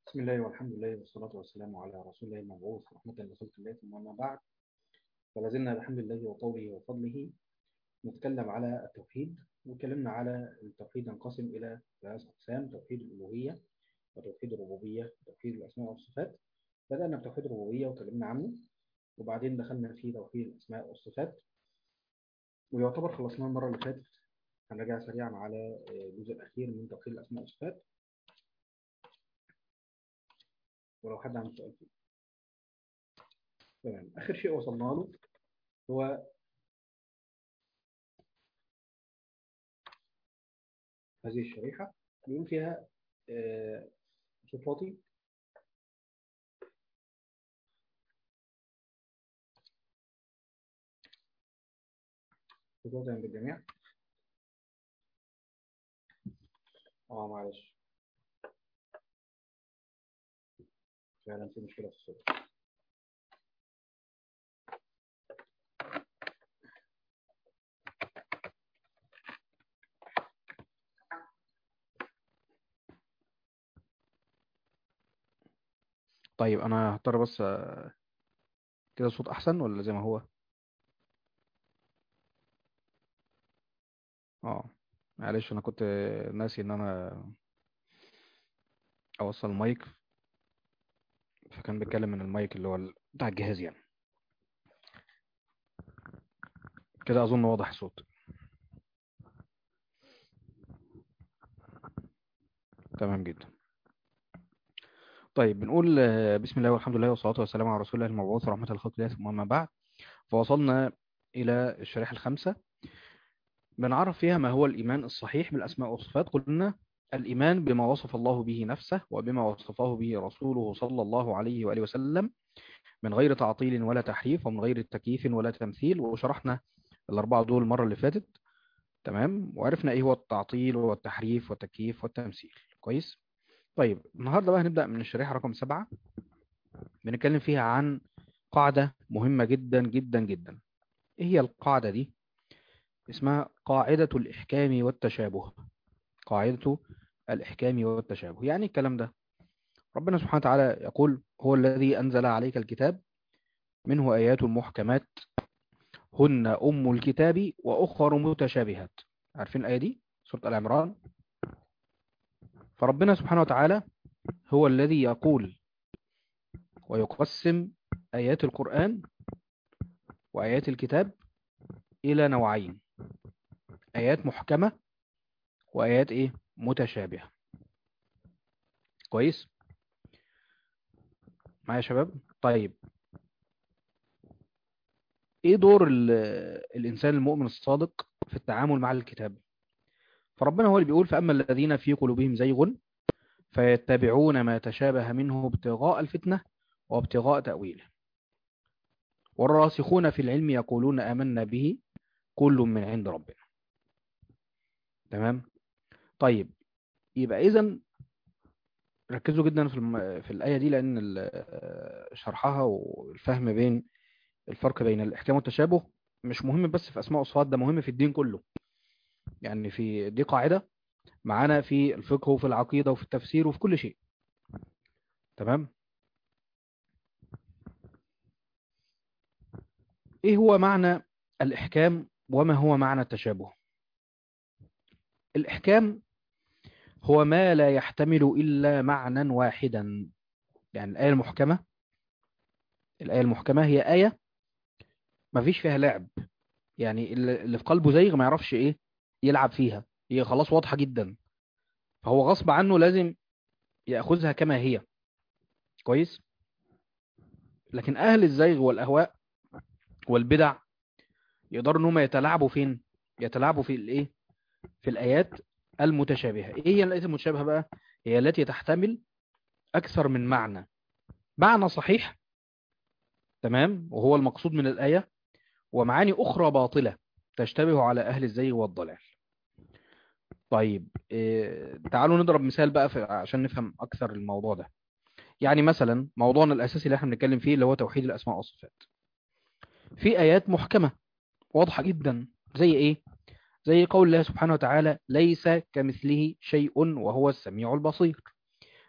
بسم الله والحمد لله والصلاة والسلام على رسول الله المبعوث رحمة لخلق الله ثم أما بعد فلازلنا بحمد الله وطوله وفضله نتكلم على التوحيد واتكلمنا على التوحيد ينقسم إلى ثلاث أقسام توحيد الألوهية وتوحيد الربوبية وتوحيد الأسماء والصفات بدأنا بتوحيد الربوبية واتكلمنا عنه وبعدين دخلنا في توحيد الأسماء والصفات ويعتبر خلصناه المرة اللي فاتت هنرجع سريعا على الجزء الأخير من توحيد الأسماء والصفات ولو حد عنده سؤال فيه تمام آخر شيء وصلنا له هو هذه الشريحة بيقول فيها صفاتي صفاتي عند الجميع اه معلش فعلا في مشكلة في الصوت طيب انا هضطر بس كده الصوت احسن ولا زي ما هو اه معلش انا كنت ناسي ان انا اوصل المايك فكان بيتكلم من المايك اللي هو بتاع الجهاز يعني كده اظن واضح الصوت تمام جدا طيب بنقول بسم الله والحمد لله والصلاة والسلام على رسول الله المبعوث ورحمة الخلق الله ثم أما بعد فوصلنا إلى الشريحة الخامسة بنعرف فيها ما هو الإيمان الصحيح بالأسماء والصفات قلنا الإيمان بما وصف الله به نفسه وبما وصفه به رسوله صلى الله عليه وآله وسلم من غير تعطيل ولا تحريف ومن غير تكييف ولا تمثيل وشرحنا الأربعة دول المرة اللي فاتت تمام وعرفنا إيه هو التعطيل والتحريف والتكييف والتمثيل كويس طيب النهاردة بقى هنبدأ من الشريحة رقم سبعة بنتكلم فيها عن قاعدة مهمة جدا جدا جدا إيه هي القاعدة دي اسمها قاعدة الإحكام والتشابه قاعدة الإحكام والتشابه يعني الكلام ده ربنا سبحانه وتعالى يقول هو الذي أنزل عليك الكتاب منه آيات محكمات هن أم الكتاب وأخر متشابهات عارفين الآية دي سورة العمران فربنا سبحانه وتعالى هو الذي يقول ويقسم آيات القرآن وآيات الكتاب إلى نوعين آيات محكمة وآيات إيه متشابهة كويس معايا يا شباب طيب إيه دور الإنسان المؤمن الصادق في التعامل مع الكتاب فربنا هو اللي بيقول فأما الذين في قلوبهم زيغ فيتبعون ما تشابه منه ابتغاء الفتنة وابتغاء تأويله والراسخون في العلم يقولون آمنا به كل من عند ربنا تمام طيب يبقى إذن ركزوا جدا في الم... في الآية دي لأن شرحها والفهم بين الفرق بين الإحكام والتشابه مش مهم بس في أسماء وصفات ده مهم في الدين كله يعني في دي قاعدة معانا في الفقه وفي العقيدة وفي التفسير وفي كل شيء تمام ايه هو معنى الإحكام وما هو معنى التشابه الإحكام هو ما لا يحتمل إلا معنى واحدا يعني الآية المحكمة الآية المحكمة هي آية ما فيش فيها لعب يعني اللي في قلبه زيغ ما يعرفش إيه يلعب فيها هي خلاص واضحة جدا فهو غصب عنه لازم يأخذها كما هي كويس لكن أهل الزيغ والأهواء والبدع يقدروا انهم يتلاعبوا فين يتلاعبوا في الايه في الايات المتشابهه ايه هي الايات المتشابهه بقى هي التي تحتمل اكثر من معنى معنى صحيح تمام وهو المقصود من الايه ومعاني اخرى باطله تشتبه على اهل الزيغ والضلال طيب إيه تعالوا نضرب مثال بقى في عشان نفهم اكثر الموضوع ده يعني مثلا موضوعنا الاساسي اللي احنا بنتكلم فيه اللي هو توحيد الاسماء والصفات في آيات محكمة واضحة جدا زي إيه؟ زي قول الله سبحانه وتعالى ليس كمثله شيء وهو السميع البصير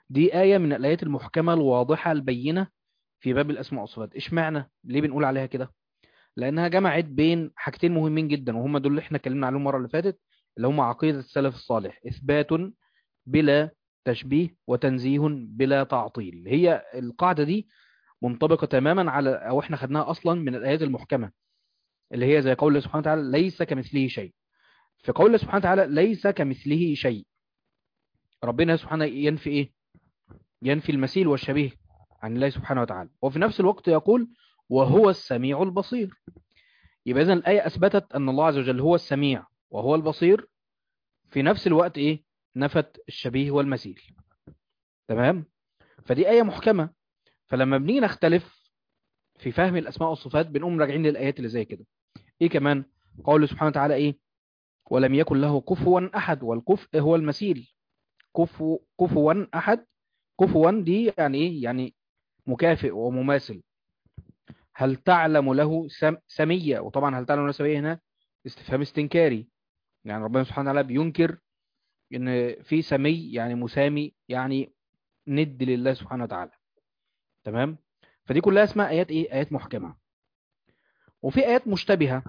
دي آية من الآيات المحكمة الواضحة البينة في باب الأسماء والصفات إيش معنى ليه بنقول عليها كده لأنها جمعت بين حاجتين مهمين جدا وهم دول اللي احنا اتكلمنا عليهم المرة اللي فاتت اللي هم عقيدة السلف الصالح إثبات بلا تشبيه وتنزيه بلا تعطيل هي القاعدة دي منطبقة تماما على أو احنا خدناها أصلا من الآيات المحكمة اللي هي زي قول سبحانه وتعالى ليس كمثله شيء في قول سبحانه وتعالى ليس كمثله شيء ربنا سبحانه ينفي ايه ينفي المثيل والشبيه عن الله سبحانه وتعالى وفي نفس الوقت يقول وهو السميع البصير يبقى إذن الآية أثبتت أن الله عز وجل هو السميع وهو البصير في نفس الوقت إيه نفت الشبيه والمثيل تمام فدي آية محكمة فلما بنيجي نختلف في فهم الأسماء والصفات بنقوم راجعين للآيات اللي زي كده إيه كمان قول سبحانه وتعالى إيه ولم يكن له كفوا أحد والكفء هو المثيل كفو كفوا أحد كفوا دي يعني إيه يعني مكافئ ومماثل هل تعلم له سم... سمية وطبعا هل تعلم له سمية هنا استفهام استنكاري يعني ربنا سبحانه وتعالى بينكر ان في سمي يعني مسامي يعني ند لله سبحانه وتعالى تمام فدي كلها اسمها ايات ايه ايات محكمة وفي ايات مشتبهة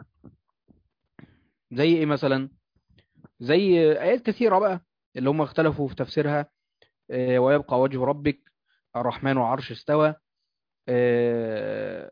زي ايه مثلا زي ايات كثيرة بقى اللي هم اختلفوا في تفسيرها آه، ويبقى وجه ربك الرحمن وعرش استوى آه،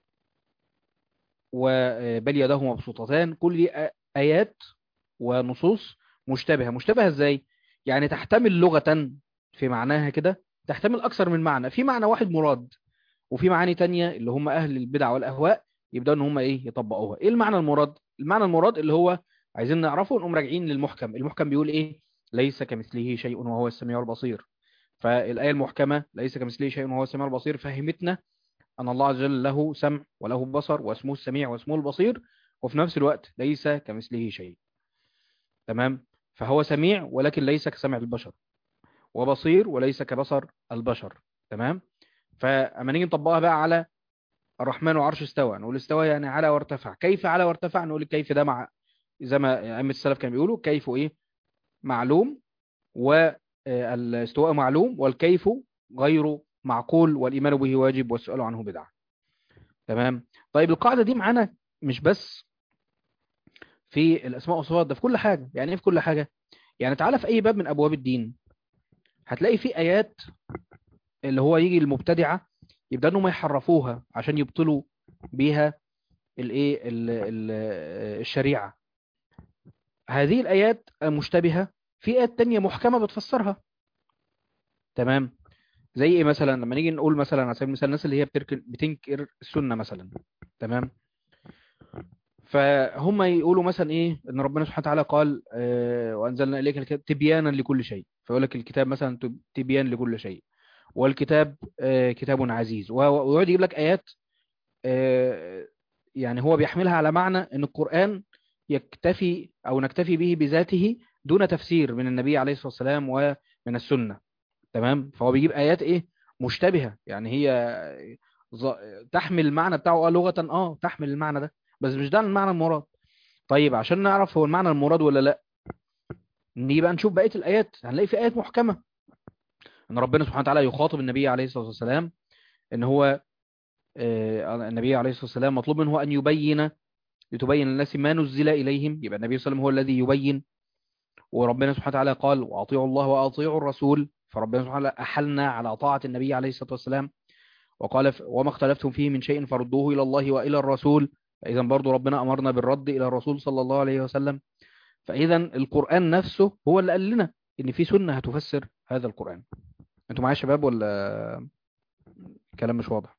وبل يداه مبسوطتان كل دي آ- آيات ونصوص مشتبهة مشتبهة ازاي يعني تحتمل لغة في معناها كده تحتمل أكثر من معنى في معنى واحد مراد وفي معاني تانية اللي هم أهل البدع والأهواء يبدأوا إن هم إيه يطبقوها إيه المعنى المراد المعنى المراد اللي هو عايزين نعرفه نقوم راجعين للمحكم المحكم بيقول إيه ليس كمثله شيء وهو السميع البصير فالآية المحكمة ليس كمثله شيء وهو السميع البصير فهمتنا أن الله عز وجل له سمع وله بصر واسمه السميع واسمه البصير وفي نفس الوقت ليس كمثله شيء تمام فهو سميع ولكن ليس كسمع البشر وبصير وليس كبصر البشر تمام فأما نيجي نطبقها بقى على الرحمن وعرش استوى نقول استوى يعني على وارتفع كيف على وارتفع نقول كيف ده مع زي ما أئمة السلف كانوا بيقولوا كيف إيه معلوم والاستواء معلوم والكيف غير معقول والإيمان به واجب والسؤال عنه بدعة تمام طيب القاعدة دي معانا مش بس في الأسماء والصفات ده في كل حاجة يعني إيه في كل حاجة يعني تعالى في أي باب من أبواب الدين هتلاقي في آيات اللي هو يجي المبتدعة يبدأ انهم يحرفوها عشان يبطلوا بيها الايه ال- ال- الشريعة هذه الآيات مشتبهة في آيات تانية محكمة بتفسرها تمام زي ايه مثلا لما نيجي نقول مثلا على سبيل المثال الناس اللي هي بتركن بتنكر السنة مثلا تمام فهم يقولوا مثلا ايه ان ربنا سبحانه وتعالى قال آه وانزلنا اليك الكتاب تبيانا لكل شيء فيقول لك الكتاب مثلا تب- تبيان لكل شيء والكتاب آه كتاب عزيز وهو- ويقعد يجيب لك ايات آه يعني هو بيحملها على معنى ان القرآن يكتفي او نكتفي به بذاته دون تفسير من النبي عليه الصلاة والسلام ومن السنة تمام فهو بيجيب ايات ايه مشتبهة يعني هي ظ- تحمل المعنى بتاعه اه لغة اه تحمل المعنى ده بس مش ده المعنى المراد طيب عشان نعرف هو المعنى المراد ولا لا نيجي بقى نشوف بقية الآيات هنلاقي في آيات محكمة ان ربنا سبحانه وتعالى يخاطب النبي عليه الصلاة والسلام ان هو آه، النبي عليه الصلاة والسلام مطلوب منه أن يبين لتبين للناس ما نزل إليهم يبقى النبي صلى الله عليه وسلم هو الذي يبين وربنا سبحانه وتعالى قال وأطيعوا الله وأطيعوا الرسول فربنا سبحانه وتعالى أحلنا على طاعة النبي عليه الصلاة والسلام وقال ف- وما اختلفتم فيه من شيء فردوه إلى الله وإلى الرسول فإذا برضو ربنا أمرنا بالرد إلى الرسول صلى الله عليه وسلم فإذا القرآن نفسه هو اللي قال لنا إن في سنة هتفسر هذا القرآن أنتوا معايا يا شباب ولا كلام مش واضح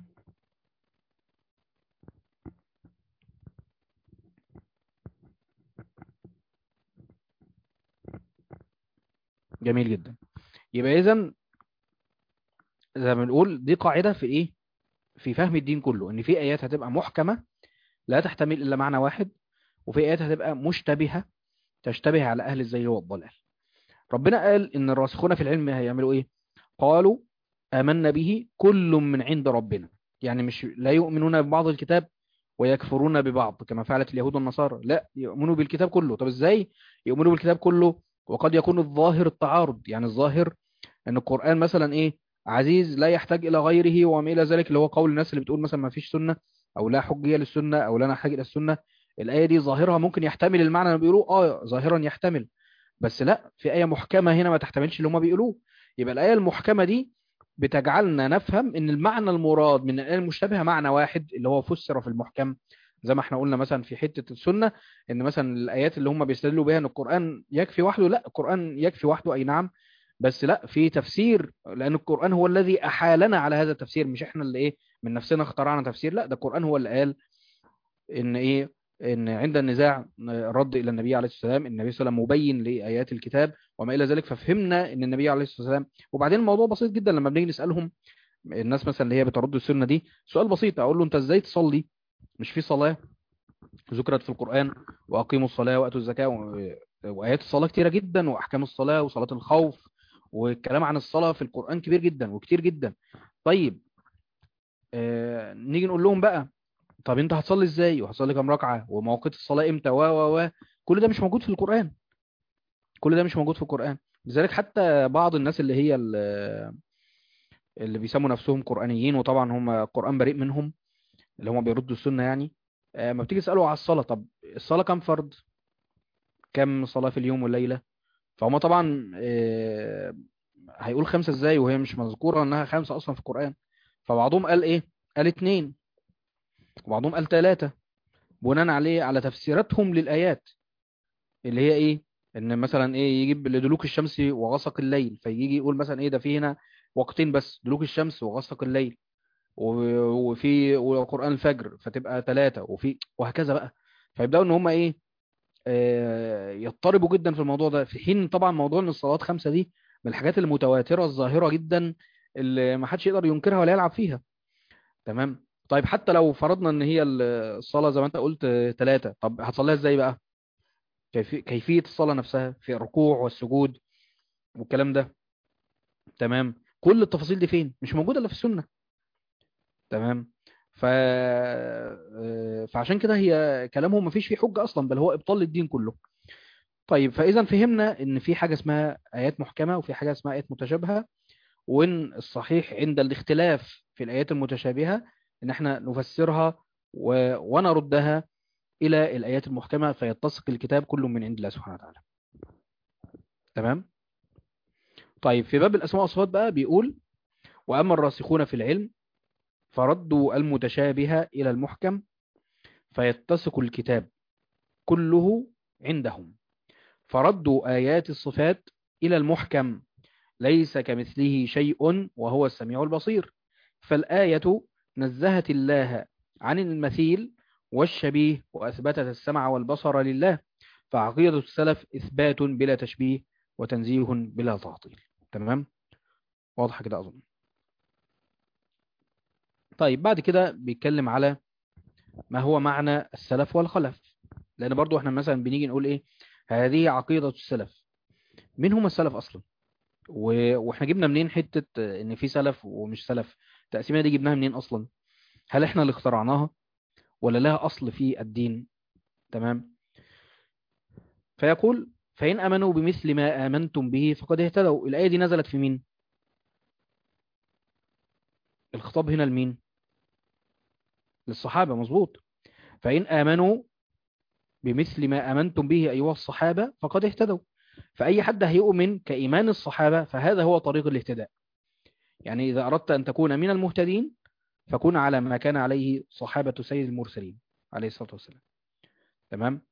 جميل جدا يبقى إذا زي ما بنقول دي قاعدة في إيه في فهم الدين كله إن في آيات هتبقى محكمة لا تحتمل إلا معنى واحد وفي آيات هتبقى مشتبهة تشتبه على أهل الزي والضلال ربنا قال إن الراسخون في العلم هيعملوا إيه قالوا آمنا به كل من عند ربنا يعني مش لا يؤمنون ببعض الكتاب ويكفرون ببعض كما فعلت اليهود والنصارى لا يؤمنوا بالكتاب كله طب ازاي يؤمنوا بالكتاب كله وقد يكون الظاهر التعارض يعني الظاهر ان القرآن مثلا ايه عزيز لا يحتاج الى غيره وما الى ذلك اللي هو قول الناس اللي بتقول مثلا ما فيش سنة او لا حجية للسنة او لا نحتاج الى السنة الآية دي ظاهرها ممكن يحتمل المعنى اللي بيقولوه اه ظاهرا يحتمل بس لا في آية محكمة هنا ما تحتملش اللي هما بيقولوه يبقى الآية المحكمة دي بتجعلنا نفهم ان المعنى المراد من الآية المشتبهة معنى واحد اللي هو فسر في المحكم زي ما احنا قلنا مثلا في حتة السنة ان مثلا الآيات اللي هم بيستدلوا بها ان القرآن يكفي وحده لا القرآن يكفي وحده اي نعم بس لا في تفسير لان القرآن هو الذي احالنا على هذا التفسير مش احنا اللي ايه من نفسنا اخترعنا تفسير لا ده القرآن هو اللي قال ان ايه ان عند النزاع رد الى النبي عليه الصلاه والسلام النبي صلى الله عليه وسلم مبين لايات الكتاب وما الى ذلك ففهمنا ان النبي عليه الصلاه والسلام وبعدين الموضوع بسيط جدا لما بنيجي نسالهم الناس مثلا اللي هي بترد السنه دي سؤال بسيط اقول له انت ازاي تصلي مش في صلاه ذكرت في القران واقيموا الصلاه واتوا الزكاه و- وايات الصلاه كتيره جدا واحكام الصلاه وصلاه الخوف والكلام عن الصلاه في القران كبير جدا وكتير جدا طيب آه نيجي نقول لهم بقى طب انت هتصلي ازاي وهتصلي كام ركعه ومواقيت الصلاه امتى و و و كل ده مش موجود في القران كل ده مش موجود في القران لذلك حتى بعض الناس اللي هي ال- اللي بيسموا نفسهم قرانيين وطبعا هم القران بريء منهم اللي هم بيردوا السنه يعني آه، ما بتيجي تساله على الصلاه طب الصلاه كام فرض كام صلاه في اليوم والليله فهم طبعا آه، هيقول خمسه ازاي وهي مش مذكوره انها خمسه اصلا في القران فبعضهم قال ايه قال اتنين وبعضهم قال ثلاثه بناء عليه على تفسيراتهم للآيات اللي هي ايه ان مثلا ايه يجيب لدلوك الشمس وغسق الليل فيجي يقول مثلا ايه ده في هنا وقتين بس دلوك الشمس وغسق الليل و- وفي وقرآن الفجر فتبقى ثلاثة وفي وهكذا بقى فيبدأوا ان هم ايه آه، يضطربوا جدا في الموضوع ده في حين طبعا موضوع ان الصلوات خمسة دي من الحاجات المتواترة الظاهرة جدا اللي ما حدش يقدر ينكرها ولا يلعب فيها تمام طيب حتى لو فرضنا ان هي الصلاة زي ما انت قلت ثلاثة طب هتصليها ازاي بقى كيفية كيفية الصلاة نفسها في الركوع والسجود والكلام ده تمام كل التفاصيل دي فين مش موجودة الا في السنة تمام ف... آه، فعشان كده هي كلامهم مفيش فيه حجة اصلا بل هو ابطال للدين كله طيب فاذا فهمنا ان في حاجة اسمها ايات محكمة وفي حاجة اسمها ايات متشابهة وان الصحيح عند الاختلاف في الايات المتشابهة ان احنا نفسرها و... ونردها الى الايات المحكمة فيتسق الكتاب كله من عند الله سبحانه وتعالى تمام طيب في باب الأسماء والصفات بقى بيقول وأما الراسخون في العلم فردوا المتشابه إلى المحكم فيتسق الكتاب كله عندهم فردوا آيات الصفات إلى المحكم ليس كمثله شيء وهو السميع البصير فالآية نزهت الله عن المثيل والشبيه وأثبتت السمع والبصر لله فعقيدة السلف إثبات بلا تشبيه وتنزيه بلا تعطيل تمام واضحة كده أظن طيب بعد كده بيتكلم على ما هو معنى السلف والخلف لأن برضو احنا مثلا بنيجي نقول إيه هذه عقيدة السلف مين هم السلف أصلا و... واحنا جبنا منين حتة إن في سلف ومش سلف التقسيمة دي جبناها منين أصلا هل احنا اللي اخترعناها ولا لها أصل في الدين تمام فيقول فإن أمنوا بمثل ما آمنتم به فقد اهتدوا الآية دي نزلت في مين الخطاب هنا لمين للصحابة مظبوط فإن آمنوا بمثل ما آمنتم به أيها الصحابة فقد اهتدوا فأي حد هيؤمن كإيمان الصحابة فهذا هو طريق الاهتداء يعني إذا أردت أن تكون من المهتدين فكن على ما كان عليه صحابة سيد المرسلين عليه الصلاة والسلام تمام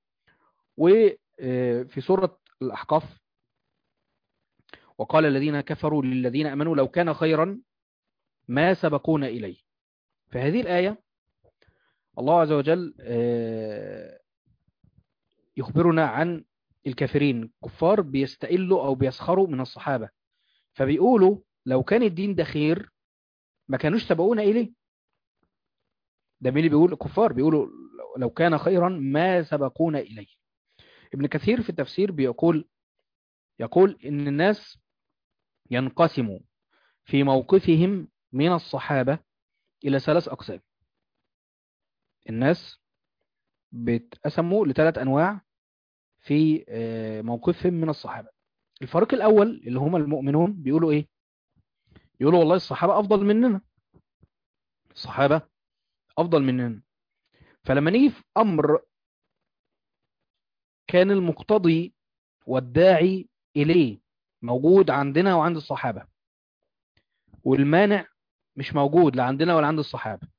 وفي سورة الأحقاف وقال الذين كفروا للذين أمنوا لو كان خيرا ما سبقونا إليه فهذه الآية الله عز وجل يخبرنا عن الكافرين كفار بيستقلوا أو بيسخروا من الصحابة فبيقولوا لو كان الدين ده خير ما كانوش سبقونا إليه ده مين اللي بيقول الكفار بيقولوا لو كان خيرا ما سبقونا إليه ابن كثير في التفسير بيقول يقول إن الناس ينقسموا في موقفهم من الصحابة إلى ثلاث أقسام الناس بتقسموا لثلاث أنواع في موقفهم من الصحابة الفريق الأول اللي هم المؤمنون بيقولوا إيه يقولوا والله الصحابة أفضل مننا الصحابة أفضل مننا فلما نيجي في أمر كان المقتضي والداعي إليه موجود عندنا وعند الصحابة والمانع مش موجود لا عندنا ولا عند الصحابة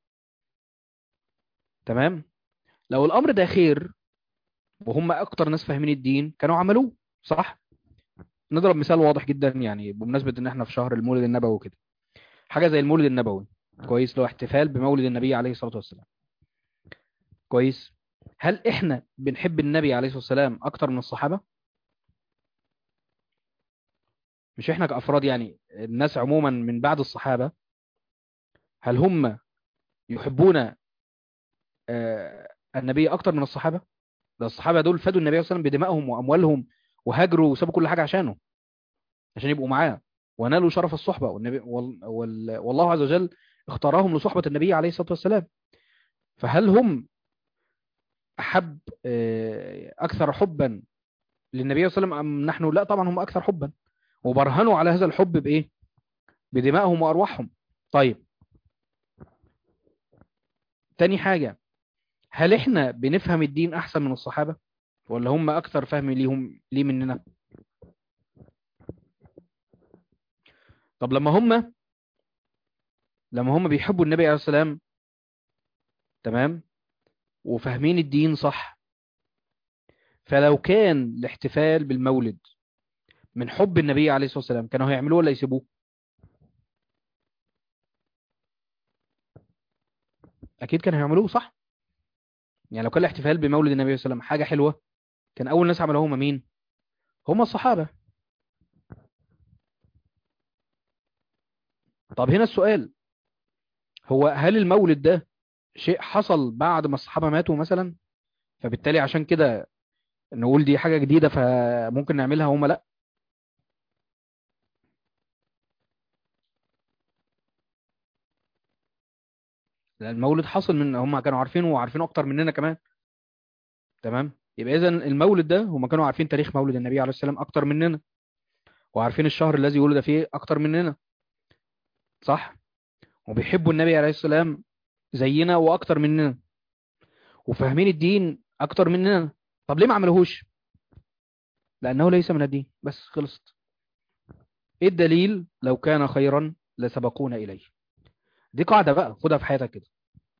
تمام لو الأمر ده خير وهم أكتر ناس فاهمين الدين كانوا عملوه صح نضرب مثال واضح جدا يعني بمناسبة ان احنا في شهر المولد النبوي وكده حاجة زي المولد النبوي كويس لو احتفال بمولد النبي عليه الصلاة والسلام كويس هل احنا بنحب النبي عليه الصلاة والسلام اكتر من الصحابة مش احنا كأفراد يعني الناس عموما من بعد الصحابة هل هم يحبون آه، النبي اكتر من الصحابة ده الصحابة دول فادوا النبي صلى الله عليه وسلم بدمائهم واموالهم وهاجروا وسابوا كل حاجة عشانه عشان يبقوا معاه ونالوا شرف الصحبة والنبي وال... وال... والله عز وجل اختارهم لصحبة النبي عليه الصلاة والسلام فهل هم أحب آه، أكثر حبا للنبي صلى الله عليه وسلم أم نحن لا طبعا هم أكثر حبا وبرهنوا على هذا الحب بإيه بدمائهم وأرواحهم طيب تاني حاجة هل احنا بنفهم الدين أحسن من الصحابة ولا هم أكثر فهم ليهم ليه مننا طب لما هم لما هم بيحبوا النبي عليه السلام تمام وفاهمين الدين صح فلو كان الاحتفال بالمولد من حب النبي عليه الصلاة والسلام كانوا هيعملوه ولا يسيبوه أكيد كانوا هيعملوه صح يعني لو كان الاحتفال بمولد النبي صلى الله عليه وسلم حاجة حلوة كان أول ناس عملوها هم مين هم الصحابة طب هنا السؤال هو هل المولد ده شيء حصل بعد ما الصحابة ماتوا مثلا فبالتالي عشان كده نقول دي حاجة جديدة فممكن نعملها هم لا لأن المولد حصل من هم كانوا عارفينه وعارفينه أكتر مننا كمان تمام يبقى إذا المولد ده هم كانوا عارفين تاريخ مولد النبي عليه السلام أكتر مننا وعارفين الشهر الذي ولد فيه أكتر مننا صح وبيحبوا النبي عليه السلام زينا واكتر مننا وفاهمين الدين اكتر مننا طب ليه ما عملوهوش لانه ليس من الدين بس خلصت ايه الدليل لو كان خيرا لسبقونا اليه دي قاعدة بقى خدها في حياتك كده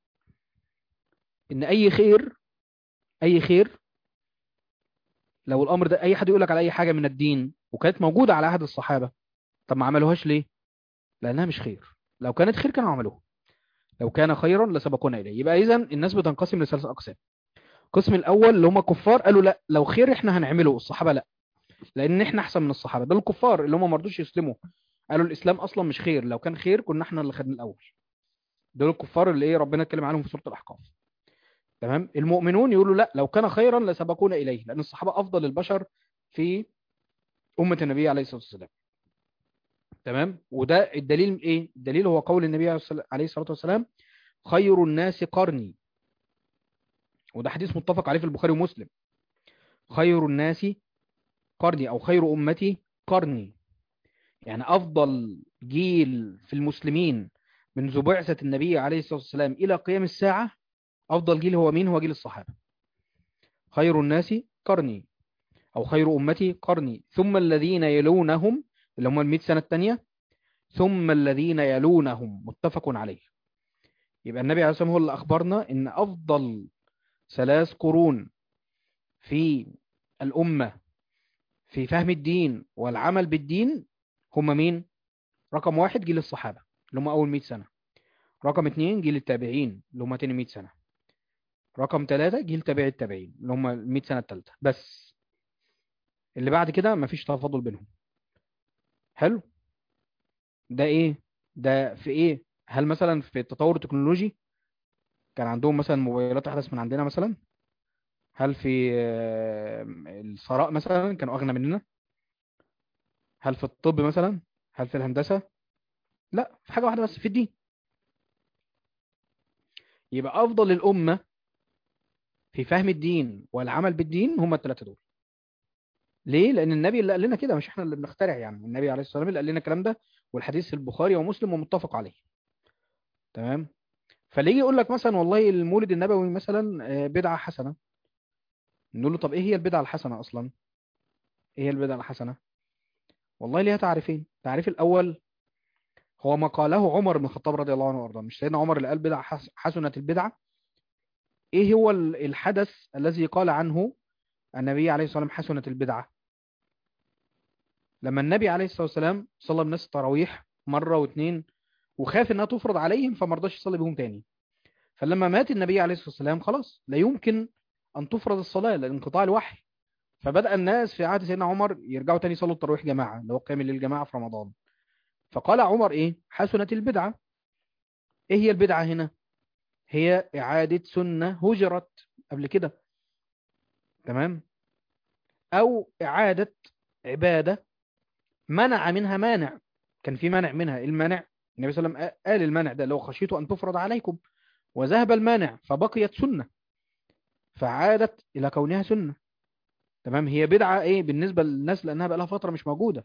ان اي خير اي خير لو الامر ده اي حد يقول لك على اي حاجة من الدين وكانت موجودة على عهد الصحابة طب ما عملوهاش ليه لانها مش خير لو كانت خير كانوا عملوها لو كان خيرا لسبقونا اليه يبقى اذا الناس بتنقسم لثلاث اقسام القسم الاول اللي هم كفار قالوا لا لو خير احنا هنعمله الصحابه لا لان احنا احسن من الصحابه ده الكفار اللي هم ما رضوش يسلموا قالوا الاسلام اصلا مش خير لو كان خير كنا احنا اللي خدنا الاول دول الكفار اللي ايه ربنا اتكلم عنهم في سوره الاحقاف تمام المؤمنون يقولوا لا لو كان خيرا لسبقونا اليه لان الصحابه افضل البشر في امه النبي عليه الصلاه والسلام تمام وده الدليل ايه الدليل هو قول النبي عليه الصلاه والسلام خير الناس قرني وده حديث متفق عليه في البخاري ومسلم خير الناس قرني او خير امتي قرني يعني افضل جيل في المسلمين منذ بعثة النبي عليه الصلاة والسلام الى قيام الساعة افضل جيل هو مين هو جيل الصحابة خير الناس قرني او خير امتي قرني ثم الذين يلونهم اللي هم المئة سنة الثانية ثم الذين يلونهم متفق عليه يبقى النبي عليه الصلاة والسلام هو اللي أخبرنا إن أفضل ثلاث قرون في الأمة في فهم الدين والعمل بالدين هم مين؟ رقم واحد جيل الصحابة اللي هم أول 100 سنة رقم اتنين جيل التابعين اللي هم تاني 100 سنة رقم ثلاثة جيل تابعي التابعين اللي هم 100 سنة الثالثة بس اللي بعد كده مفيش تفاضل بينهم حلو ده ايه ده في ايه هل مثلا في التطور التكنولوجي كان عندهم مثلا موبايلات احدث من عندنا مثلا هل في آه، الثراء مثلا كانوا اغنى مننا هل في الطب مثلا هل في الهندسة لا في حاجة واحدة بس في الدين يبقى افضل الامة في فهم الدين والعمل بالدين هم الثلاثة دول ليه لان النبي اللي قال لنا كده مش احنا اللي بنخترع يعني النبي عليه الصلاة والسلام اللي قال لنا الكلام ده والحديث في البخاري ومسلم ومتفق عليه تمام فاللي يجي يقول لك مثلا والله المولد النبوي مثلا آه، بدعة حسنة نقول له طب ايه هي البدعة الحسنة اصلا ايه هي البدعة الحسنة والله ليها تعريفين التعريف الاول هو ما قاله عمر بن الخطاب رضي الله عنه وارضاه مش سيدنا عمر اللي قال بدعة حس- حسنة البدعة ايه هو ال- الحدث الذي قال عنه النبي عليه الصلاة والسلام حسنة البدعة لما النبي عليه الصلاة والسلام صلى بالناس التراويح مرة واثنين وخاف انها تفرض عليهم فما رضاش يصلي بهم تاني فلما مات النبي عليه الصلاة والسلام خلاص لا يمكن ان تفرض الصلاة لانقطاع الوحي فبدأ الناس في عهد سيدنا عمر يرجعوا تاني يصلوا التراويح جماعة اللي هو قيام الليل جماعة في رمضان فقال عمر ايه حسنت البدعة ايه هي البدعة هنا هي إعادة سنة هجرت قبل كده تمام أو إعادة عبادة منع منها مانع كان في مانع منها إيه المانع النبي صلى الله عليه وسلم قال المانع ده لو خشيت أن تفرض عليكم وذهب المانع فبقيت سنة فعادت إلى كونها سنة تمام هي بدعة إيه بالنسبة للناس لأنها بقى لها فترة مش موجودة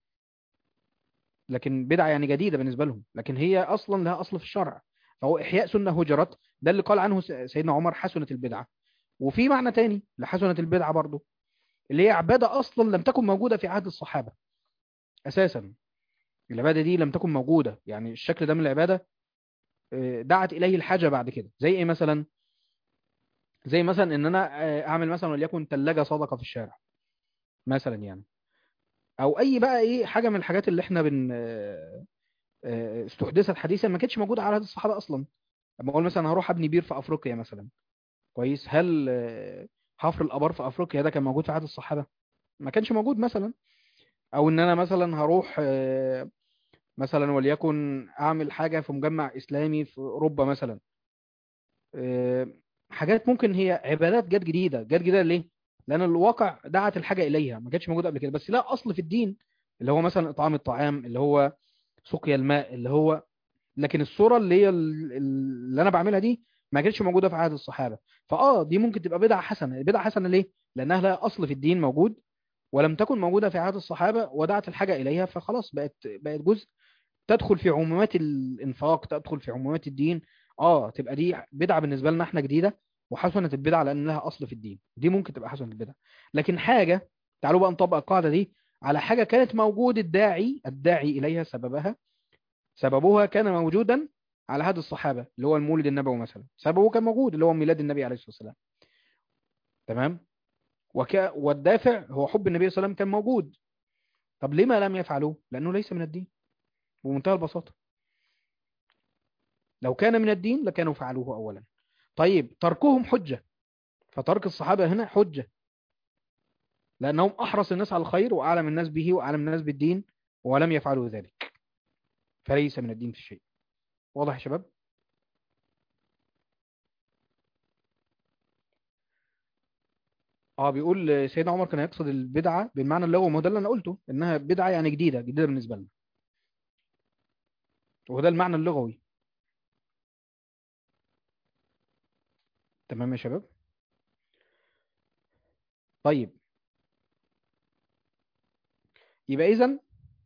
لكن بدعة يعني جديدة بالنسبة لهم لكن هي أصلا لها أصل في الشرع فهو إحياء سنة هجرت ده اللي قال عنه س- سيدنا عمر حسنة البدعة وفي معنى تاني لحسنة البدعة برضو اللي هي عبادة أصلا لم تكن موجودة في عهد الصحابة أساسا العبادة دي لم تكن موجودة يعني الشكل ده من العبادة آه، دعت إليه الحاجة بعد كده زي إيه مثلا زي مثلا إن أنا آه، أعمل مثلا وليكن ثلاجة صدقة في الشارع مثلا يعني أو أي بقى إيه حاجة من الحاجات اللي إحنا بن آه، آه، استحدثت حديثا ما كانتش موجودة على عهد الصحابة أصلا لما أقول مثلا هروح أبني بير في أفريقيا مثلا كويس هل آه، حفر الآبار في أفريقيا ده كان موجود في عهد الصحابة ما كانش موجود مثلا او ان انا مثلا هروح آه، مثلا وليكن اعمل حاجه في مجمع اسلامي في اوروبا مثلا آه، حاجات ممكن هي عبادات جت جديده جت جديده ليه لان الواقع دعت الحاجه اليها ما كانتش موجوده قبل كده بس لا اصل في الدين اللي هو مثلا اطعام الطعام اللي هو سقيا الماء اللي هو لكن الصوره اللي هي ال- اللي انا بعملها دي ما كانتش موجوده في عهد الصحابه فاه دي ممكن تبقى بدعه حسنه بدعه حسنه ليه لانها لها اصل في الدين موجود ولم تكن موجودة في عهد الصحابة ودعت الحاجة إليها فخلاص بقت بقت جزء تدخل في عمومات الإنفاق تدخل في عمومات الدين اه تبقى دي بدعة بالنسبة لنا احنا جديدة وحسنة البدعة لأن لها أصل في الدين دي ممكن تبقى حسنة البدعة لكن حاجة تعالوا بقى نطبق القاعدة دي على حاجة كانت موجود الداعي الداعي إليها سببها سببها كان موجودا على عهد الصحابة اللي هو المولد النبوي مثلا سببه كان موجود اللي هو ميلاد النبي عليه الصلاة والسلام تمام وك... والدافع هو حب النبي صلى الله عليه وسلم كان موجود طب لما لم يفعلوه لأنه ليس من الدين بمنتهى البساطة لو كان من الدين لكانوا فعلوه أولا طيب تركهم حجة فترك الصحابة هنا حجة لأنهم أحرص الناس على الخير وأعلم الناس به وأعلم الناس بالدين ولم يفعلوا ذلك فليس من الدين في شيء واضح يا شباب اه بيقول سيدنا عمر كان يقصد البدعة بالمعنى اللغوي ما هو ده اللي انا قلته انها بدعة يعني جديدة جديدة بالنسبة لنا وده المعنى اللغوي تمام يا شباب طيب يبقى اذا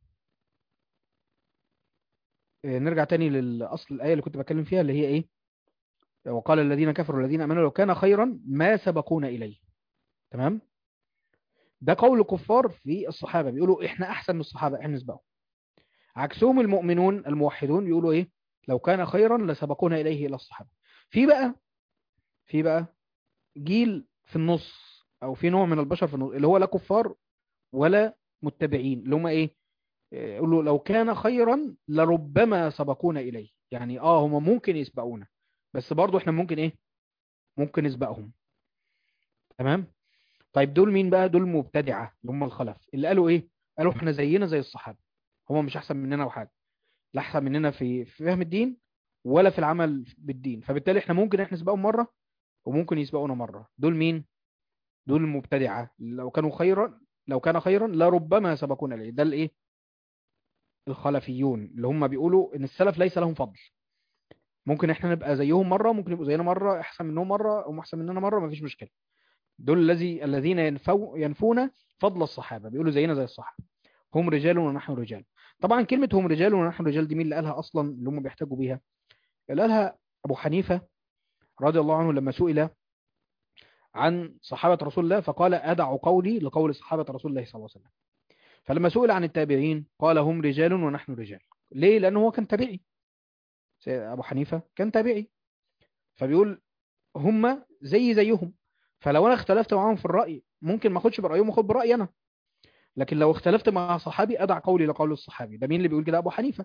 نرجع تاني للأصل الآية اللي كنت بتكلم فيها اللي هي ايه وقال الذين كفروا الذين امنوا لو كان خيرا ما سبقونا اليه تمام ده قول الكفار في الصحابة بيقولوا احنا احسن من الصحابة احنا نسبقهم عكسهم المؤمنون الموحدون بيقولوا ايه لو كان خيرا لسبقونا اليه الى الصحابة في بقى في بقى جيل في النص او في نوع من البشر في النص اللي هو لا كفار ولا متبعين اللي هم ايه يقولوا لو كان خيرا لربما سبقونا اليه يعني اه هم ممكن يسبقونا بس برضو احنا ممكن ايه ممكن نسبقهم تمام طيب دول مين بقى دول مبتدعة اللي هم الخلف اللي قالوا ايه قالوا احنا زينا زي الصحابة هم مش احسن مننا وحاجة لا احسن مننا في في فهم الدين ولا في العمل بالدين فبالتالي احنا ممكن احنا نسبقهم مرة وممكن يسبقونا مرة دول مين دول المبتدعة لو كانوا خيرا لو كان خيرا لربما سبقونا اليه ده الايه الخلفيون اللي هم بيقولوا ان السلف ليس لهم فضل ممكن احنا نبقى زيهم مرة ممكن يبقوا زينا مرة احسن منهم مرة او احسن مننا مرة مفيش مشكلة دول الذي الذين ينفو ينفون فضل الصحابة بيقولوا زينا زي الصحابة هم رجال ونحن رجال طبعا كلمة هم رجال ونحن رجال دي مين اللي قالها أصلا اللي هم بيحتاجوا بيها اللي قالها أبو حنيفة رضي الله عنه لما سئل عن صحابة رسول الله فقال أدع قولي لقول صحابة رسول الله صلى الله عليه وسلم فلما سئل عن التابعين قال هم رجال ونحن رجال ليه لأنه هو كان تابعي أبو حنيفة كان تابعي فبيقول هم زي زيهم فلو أنا اختلفت معاهم في الرأي ممكن ما اخدش برأيهم واخد برأيي أنا لكن لو اختلفت مع صحابي أدع قولي لقول الصحابي ده مين اللي بيقول كده أبو حنيفة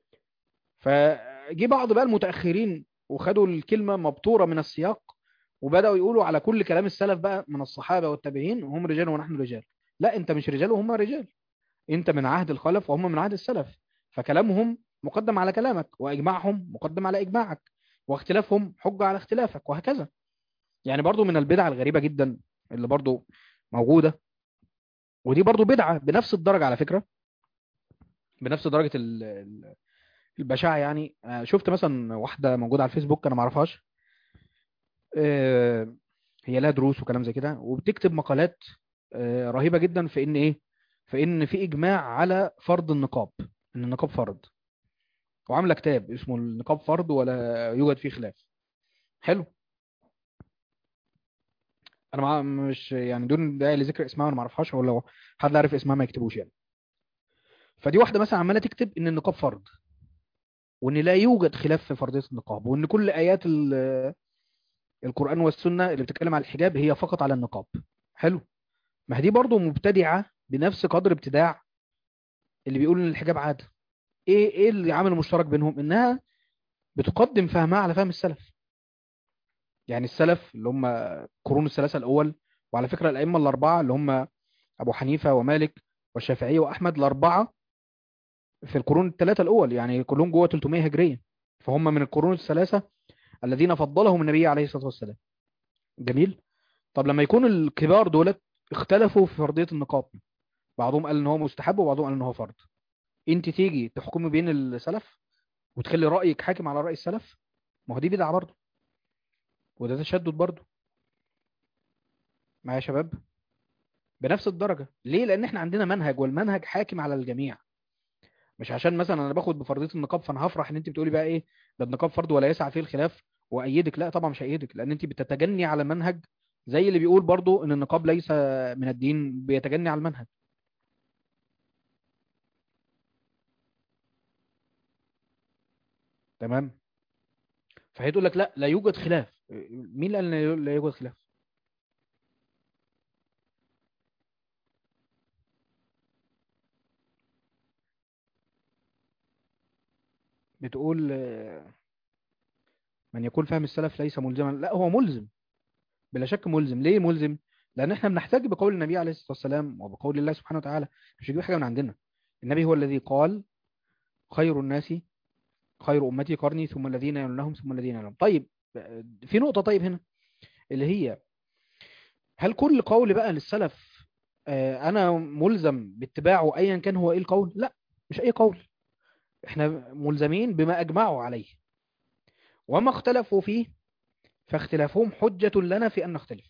فجي بعض بقى المتأخرين وخدوا الكلمة مبتورة من السياق وبدأوا يقولوا على كل كلام السلف بقى من الصحابة والتابعين هم رجال ونحن رجال لا انت مش رجال وهم رجال انت من عهد الخلف وهم من عهد السلف فكلامهم مقدم على كلامك واجماعهم مقدم على اجماعك واختلافهم حجة على اختلافك وهكذا يعني برضو من البدع الغريبة جدا اللي برضو موجودة ودي برضو بدعة بنفس الدرجة على فكرة بنفس درجة البشاعة يعني شفت مثلا واحدة موجودة على الفيسبوك انا معرفهاش هي لها دروس وكلام زي كده وبتكتب مقالات رهيبة جدا في ان ايه في ان في اجماع على فرض النقاب ان النقاب فرض وعامله كتاب اسمه النقاب فرض ولا يوجد فيه خلاف حلو انا مع مش يعني دون داعي لذكر اسمها انا ما اعرفهاش او لو حد عارف اسمها ما يكتبوش يعني فدي واحده مثلا عماله تكتب ان النقاب فرض وان لا يوجد خلاف في فرضيه النقاب وان كل ايات القران والسنه اللي بتتكلم على الحجاب هي فقط على النقاب حلو ما هي دي برضه مبتدعه بنفس قدر ابتداع اللي بيقول ان الحجاب عاده ايه ايه اللي عامل مشترك بينهم انها بتقدم فهمها على فهم السلف يعني السلف اللي هم قرون الثلاثه الاول وعلى فكره الائمه الاربعه اللي هم ابو حنيفه ومالك والشافعي واحمد الاربعه في القرون الثلاثه الاول يعني كلهم جوه 300 هجريه فهم من القرون الثلاثه الذين فضلهم النبي عليه الصلاه والسلام جميل طب لما يكون الكبار دولت اختلفوا في فرضيه النقاب بعضهم قال ان هو مستحب وبعضهم قال ان هو فرض انت تيجي تحكمي بين السلف وتخلي رايك حاكم على راي السلف ما هو دي بدعه برضه وده تشدد برضه معايا يا شباب بنفس الدرجه ليه لان احنا عندنا منهج والمنهج حاكم على الجميع مش عشان مثلا انا باخد بفرضيه النقاب فانا هفرح ان انت بتقولي بقى ايه ده النقاب فرض ولا يسعى فيه الخلاف وايدك لا طبعا مش هايدك لان انت بتتجني على منهج زي اللي بيقول برضو ان النقاب ليس من الدين بيتجني على المنهج تمام فهي تقول لك لا لا يوجد خلاف مين اللي قال ان لا يوجد خلاف بتقول من يقول فهم السلف ليس ملزما لا هو ملزم بلا شك ملزم ليه ملزم لان احنا بنحتاج بقول النبي عليه الصلاه والسلام وبقول الله سبحانه وتعالى مش هيجيب حاجه من عندنا النبي هو الذي قال خير الناس خير امتي قرني ثم الذين يلونهم ثم الذين يلونهم طيب في نقطه طيب هنا اللي هي هل كل قول بقى للسلف انا ملزم باتباعه ايا كان هو ايه القول لا مش اي قول احنا ملزمين بما اجمعوا عليه وما اختلفوا فيه فاختلافهم حجة لنا في أن نختلف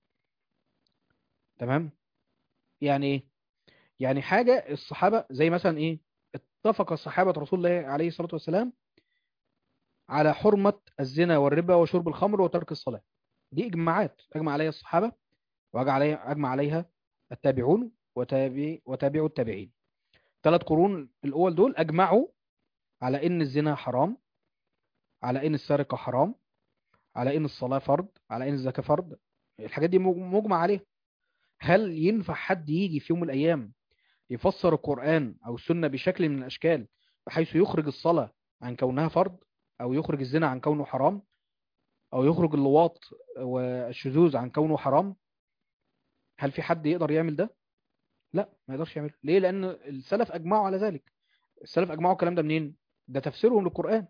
تمام يعني ايه يعني حاجة الصحابة زي مثلا ايه اتفق الصحابة رسول الله عليه الصلاة والسلام على حرمة الزنا والربا وشرب الخمر وترك الصلاة دي إجماعات أجمع عليها الصحابة وأجمع عليها التابعون وتابع وتابعوا التابعين ثلاث قرون الأول دول أجمعوا على إن الزنا حرام على إن السرقة حرام على إن الصلاة فرض على إن الزكاة فرض الحاجات دي مجمع عليها هل ينفع حد يجي في يوم من الأيام يفسر القرآن أو السنة بشكل من الأشكال بحيث يخرج الصلاة عن كونها فرض أو يخرج الزنا عن كونه حرام أو يخرج اللواط والشذوذ عن كونه حرام هل في حد يقدر يعمل ده؟ لا ما يقدرش يعمله ليه؟ لأن السلف أجمعوا على ذلك السلف أجمعوا الكلام ده منين؟ ده تفسيرهم للقرآن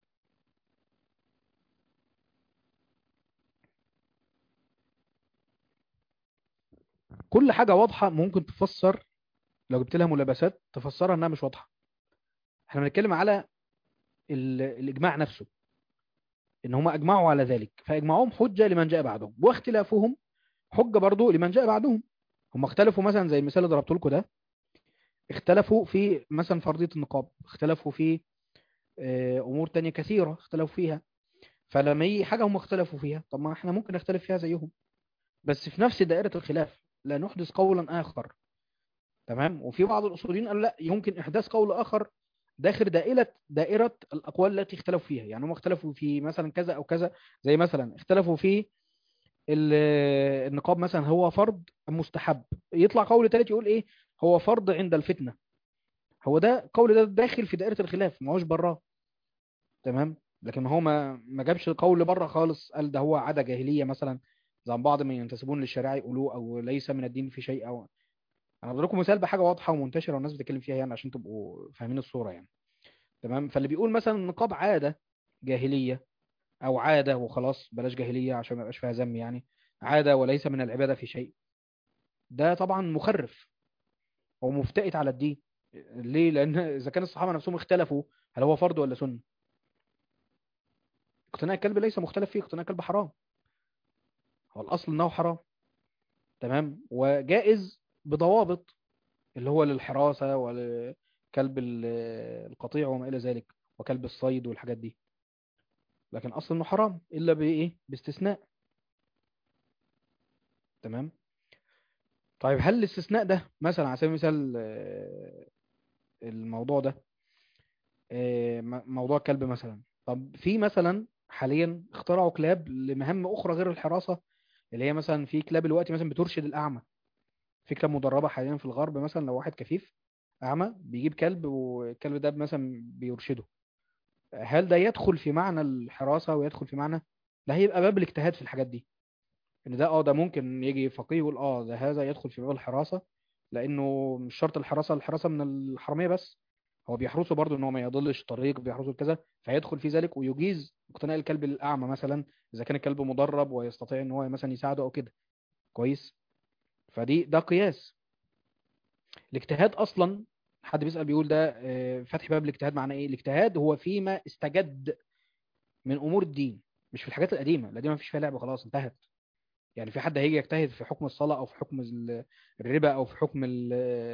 كل حاجة واضحة ممكن تفسر لو جبت لها ملابسات تفسرها انها مش واضحة احنا بنتكلم على الإجماع نفسه ان هم أجمعوا على ذلك فإجماعهم حجة لمن جاء بعدهم واختلافهم حجة برضو لمن جاء بعدهم هم اختلفوا مثلا زي المثال اللي ضربت لكم ده اختلفوا في مثلا فرضية النقاب اختلفوا في آه، امور تانية كثيرة اختلفوا فيها فلما يجي حاجة هم اختلفوا فيها طب ما احنا ممكن نختلف فيها زيهم بس في نفس دائرة الخلاف لا نحدث قولا آخر تمام وفي بعض الأصوليين قالوا لا يمكن إحداث قول آخر داخل دائرة دائرة الأقوال التي اختلفوا فيها يعني هم اختلفوا في مثلا كذا أو كذا زي مثلا اختلفوا في ال- النقاب مثلا هو فرض أم مستحب يطلع قول تالت يقول إيه هو فرض عند الفتنة هو ده قول ده داخل في دائرة الخلاف ما هوش براه تمام لكن هو ما ما جابش قول بره خالص قال ده هو عادة جاهلية مثلا زي ما بعض من ينتسبون للشريعة يقولوه أو ليس من الدين في شيء أو انا بضرب لكم مثال بحاجه واضحه ومنتشره والناس بتتكلم فيها يعني عشان تبقوا فاهمين الصوره يعني تمام فاللي بيقول مثلا النقاب عاده جاهليه او عاده وخلاص بلاش جاهليه عشان ما يبقاش فيها ذم يعني عاده وليس من العباده في شيء ده طبعا مخرف ومفتئت على الدين ليه لان اذا كان الصحابه نفسهم اختلفوا هل هو فرض ولا سنه اقتناء الكلب ليس مختلف فيه اقتناء الكلب حرام هو الاصل انه حرام تمام وجائز بضوابط اللي هو للحراسة ولكلب ال- القطيع وما إلى ذلك وكلب الصيد والحاجات دي لكن أصل إنه حرام إلا بإيه باستثناء تمام طيب هل الاستثناء ده مثلا على سبيل المثال آه، الموضوع ده آه، م- موضوع الكلب مثلا طب في مثلا حاليا اخترعوا كلاب لمهام أخرى غير الحراسة اللي هي مثلا في كلاب دلوقتي مثلا بترشد الأعمى في كلاب مدربة حاليا في الغرب مثلا لو واحد كفيف أعمى بيجيب كلب والكلب ده مثلا بيرشده هل ده يدخل في معنى الحراسة ويدخل في معنى ده هيبقى باب الاجتهاد في الحاجات دي ان ده اه ده ممكن يجي فقيه يقول اه ده هذا يدخل في باب الحراسة لانه مش شرط الحراسة الحراسة من الحرامية بس هو بيحرسه برضه ان هو ما يضلش طريق بيحرسه كذا فيدخل في ذلك ويجيز اقتناء الكلب الاعمى مثلا اذا كان الكلب مدرب ويستطيع ان هو مثلا يساعده او كده كويس فدي ده قياس الاجتهاد اصلا حد بيسأل بيقول ده آه، فتح باب الاجتهاد معناه ايه الاجتهاد هو فيما استجد من امور الدين مش في الحاجات القديمه القديمه مفيش فيها لعبه خلاص انتهت يعني في حد هيجي يجتهد في حكم الصلاه او في حكم ال- الربا او في حكم ال-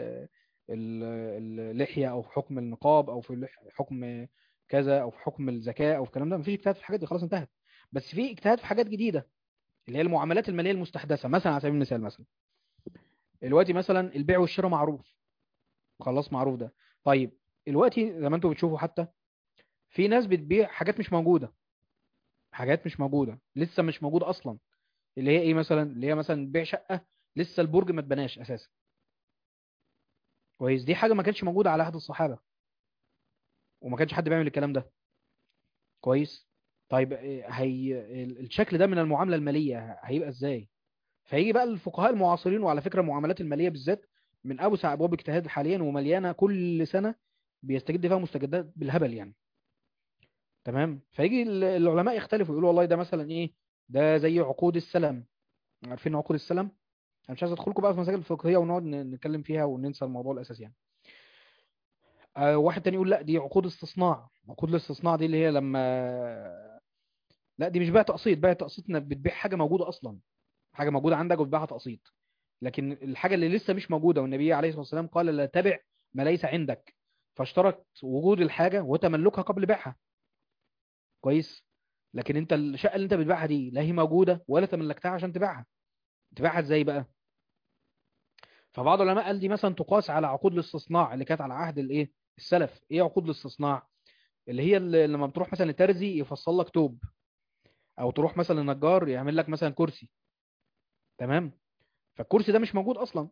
ال- اللحيه او في حكم النقاب او في لح- حكم كذا او في حكم الزكاه او في الكلام ده مفيش اجتهاد في الحاجات دي خلاص انتهت بس في اجتهاد في حاجات جديده اللي هي المعاملات الماليه المستحدثه مثلا على سبيل المثال مثلا دلوقتي مثلا البيع والشراء معروف خلاص معروف ده طيب دلوقتي زي ما انتم بتشوفوا حتى في ناس بتبيع حاجات مش موجوده حاجات مش موجوده لسه مش موجوده اصلا اللي هي ايه مثلا اللي هي مثلا بيع شقه لسه البرج ما اتبناش اساسا كويس دي حاجه ما كانتش موجوده على عهد الصحابه وما كانش حد بيعمل الكلام ده كويس طيب إيه هي ال- الشكل ده من المعامله الماليه هيبقى ازاي فيجي بقى الفقهاء المعاصرين وعلى فكره المعاملات الماليه بالذات من اوسع ابواب اجتهاد حاليا ومليانه كل سنه بيستجد فيها مستجدات بالهبل يعني تمام فيجي ال- العلماء يختلفوا يقولوا والله ده مثلا ايه ده زي عقود السلم عارفين عقود السلم انا مش عايز ادخلكم بقى في مسائل الفقهيه ونقعد ن- نتكلم فيها وننسى الموضوع الاساسي يعني آه واحد تاني يقول لا دي عقود استصناع عقود الاستصناع دي اللي هي لما لا دي مش بيع تقسيط بيع تقسيط انك بتبيع حاجه موجوده اصلا حاجه موجوده عندك وتبيعها تقسيط لكن الحاجه اللي لسه مش موجوده والنبي عليه الصلاه والسلام قال لا تبع ما ليس عندك فاشترط وجود الحاجه وتملكها قبل بيعها كويس لكن انت الشقه اللي انت بتبيعها دي لا هي موجوده ولا تملكتها عشان تبيعها تبيعها ازاي بقى فبعض العلماء قال دي مثلا تقاس على عقود الاستصناع اللي كانت على عهد الايه السلف ايه عقود الاستصناع اللي هي اللي لما بتروح مثلا لترزي يفصل لك توب او تروح مثلا لنجار يعمل لك مثلا كرسي تمام فالكرسي ده مش موجود اصلا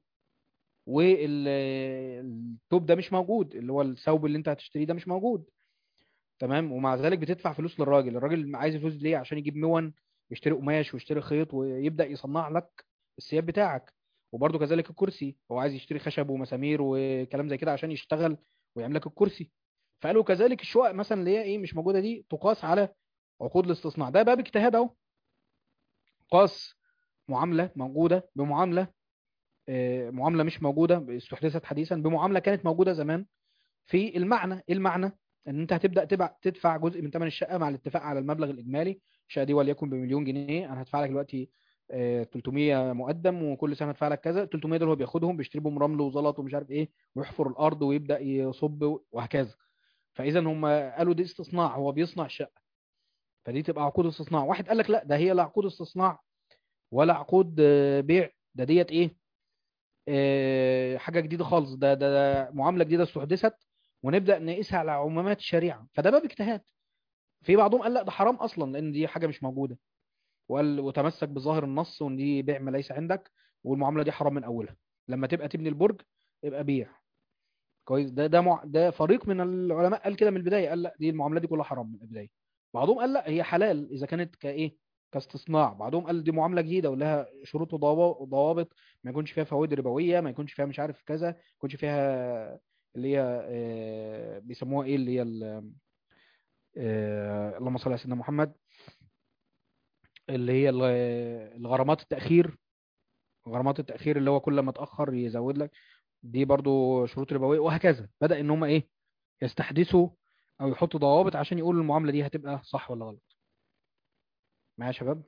والتوب ده مش موجود اللي هو الثوب اللي انت هتشتريه ده مش موجود تمام ومع ذلك بتدفع فلوس للراجل الراجل عايز الفلوس دي ليه عشان يجيب مون ويشتري قماش ويشتري خيط ويبدأ يصنع لك الثياب بتاعك وبرضه كذلك الكرسي هو عايز يشتري خشب ومسامير وكلام زي كده عشان يشتغل ويعمل لك الكرسي فقالوا كذلك الشقق مثلا اللي هي ايه مش موجوده دي تقاس على عقود الاستصناع ده باب اجتهاد اهو قاس معامله موجوده بمعامله آه، معامله مش موجوده استحدثت حديثا بمعامله كانت موجوده زمان في المعنى ايه المعنى ان انت هتبدا تبع تدفع جزء من ثمن الشقه مع الاتفاق على المبلغ الاجمالي الشقه دي وليكن بمليون جنيه انا هدفع لك دلوقتي آه، 300 مقدم وكل سنه ادفع لك كذا 300 دول هو بياخدهم بيشتري بهم رمل وزلط ومش عارف ايه ويحفر الارض ويبدا يصب وهكذا فاذا هم قالوا دي استصناع هو بيصنع الشقه فدي تبقى عقود استصناع واحد قال لك لا ده هي لا عقود استصناع ولا عقود آه، بيع ده ديت ايه آه، حاجه جديده خالص ده, ده ده معامله جديده استحدثت ونبدا نقيسها على عمومات الشريعه فده باب اجتهاد في بعضهم قال لا ده حرام اصلا لان دي حاجه مش موجوده وقال وتمسك بظاهر النص وان دي بيع ما ليس عندك والمعامله دي حرام من اولها لما تبقى تبني البرج يبقى بيع كويس ده ده مع... ده فريق من العلماء قال كده من البدايه قال لا دي المعامله دي كلها حرام من البدايه بعضهم قال لا هي حلال اذا كانت كايه كاستصناع بعضهم قال دي معامله جديده ولها شروط وضوا- وضوابط ما يكونش فيها فوائد ربويه ما يكونش فيها مش عارف كذا ما يكونش فيها اللي هي آه، بيسموها ايه اللي هي ال- آه، اللهم صل على سيدنا محمد اللي هي ال- الغرامات التاخير غرامات التاخير اللي هو كل ما اتاخر يزود لك دي برضو شروط ربويه وهكذا بدا ان هم ايه يستحدثوا او يحطوا ضوابط عشان يقولوا المعامله دي هتبقى صح ولا غلط معايا يا شباب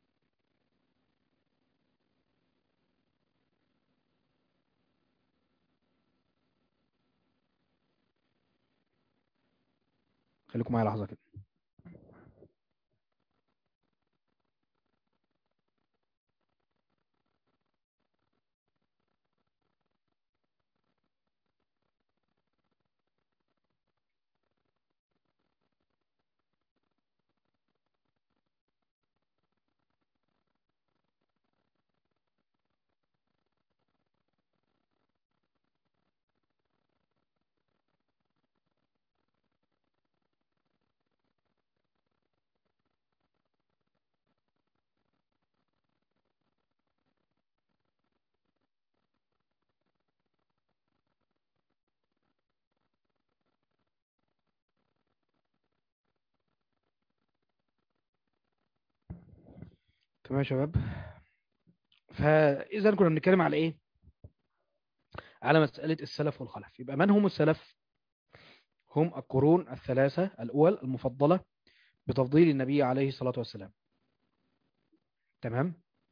خليكم معايا لحظه كده تمام يا شباب فاذا كنا بنتكلم على ايه على مساله السلف والخلف يبقى من هم السلف هم القرون الثلاثه الاول المفضله بتفضيل النبي عليه الصلاه والسلام تمام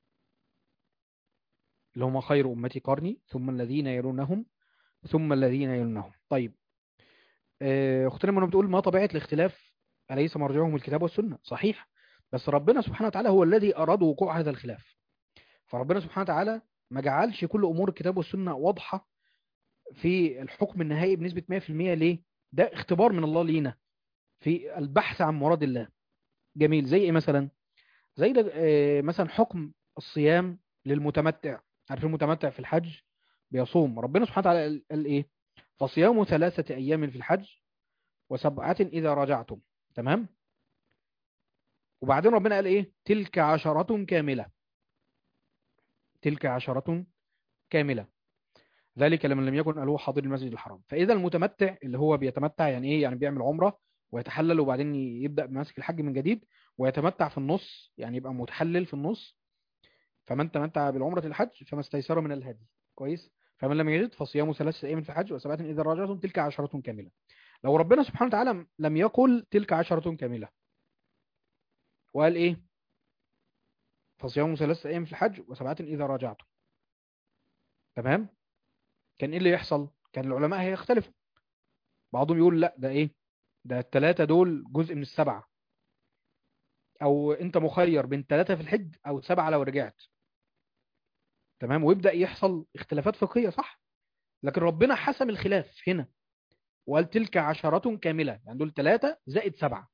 اللي هم خير امتي قرني ثم الذين يلونهم ثم الذين يلونهم طيب آه، اختنا منى بتقول ما طبيعه الاختلاف اليس مرجعهم الكتاب والسنه صحيح بس ربنا سبحانه وتعالى هو الذي اراد وقوع هذا الخلاف فربنا سبحانه وتعالى ما جعلش كل امور الكتاب والسنه واضحه في الحكم النهائي بنسبه 100% ليه ده اختبار من الله لينا في البحث عن مراد الله جميل زي ايه مثلا زي ده آه، مثلا حكم الصيام للمتمتع عارف المتمتع في الحج بيصوم ربنا سبحانه وتعالى قال قال ايه فصيام ثلاثة أيام في الحج وسبعة إذا رجعتم تمام وبعدين ربنا قال ايه تلك عشرة كاملة تلك عشرة كاملة ذلك لمن لم يكن أهله حاضر المسجد الحرام فإذا المتمتع اللي هو بيتمتع يعني إيه يعني بيعمل عمرة ويتحلل وبعدين يبدأ بمسك الحج من جديد ويتمتع في النص يعني يبقى متحلل في النص فمن تمتع بالعمرة الحج فما استيسر من الهدي كويس فمن لم يجد فصيام ثلاثة أيام في الحج وسبعة إذا رجعتم تلك عشرة كاملة لو ربنا سبحانه وتعالى لم يقل تلك عشرة كاملة وقال إيه فصيام ثلاثة أيام في الحج وسبعة إذا رجعتم تمام كان إيه اللي يحصل كان العلماء هيختلفوا بعضهم يقول لا ده إيه ده الثلاثة دول جزء من السبعة أو أنت مخير بين ثلاثة في الحج أو سبعة لو رجعت تمام ويبدأ يحصل اختلافات فقهية صح لكن ربنا حسم الخلاف هنا وقال تلك عشرة كاملة يعني دول ثلاثة زائد سبعة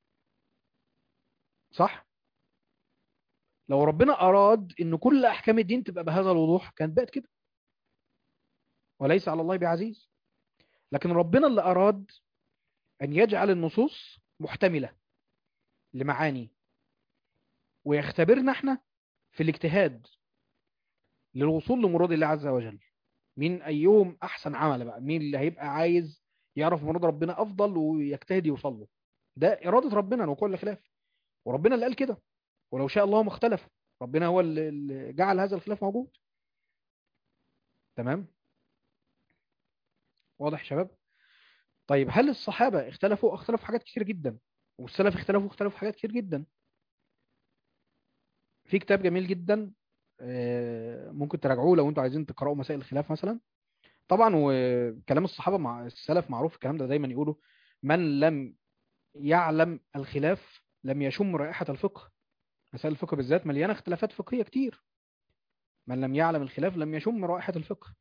صح لو ربنا أراد إن كل أحكام الدين تبقى بهذا الوضوح كانت بقت كده وليس على الله بعزيز لكن ربنا اللي أراد أن يجعل النصوص محتملة لمعاني ويختبرنا احنا في الاجتهاد للوصول لمراد الله عز وجل مين أيهم أحسن عمل بقى مين اللي هيبقى عايز يعرف مراد ربنا أفضل ويجتهد يوصل له ده إرادة ربنا وكل خلاف وربنا اللي قال كده ولو شاء الله ما اختلف ربنا هو اللي اللي جعل هذا الخلاف موجود تمام واضح يا شباب طيب هل الصحابة اختلفوا اختلفوا في حاجات كتير جدا والسلف اختلفوا اختلفوا في حاجات كتير جدا في كتاب جميل جدا آه، ممكن تراجعوه لو انتوا عايزين تقرأوا مسائل الخلاف مثلا طبعا وكلام الصحابة مع السلف معروف الكلام ده دايما يقولوا من لم يعلم الخلاف لم يشم رائحة الفقه مسائل الفقه بالذات مليانة اختلافات فقهية كتير من لم يعلم الخلاف لم يشم رائحة الفقه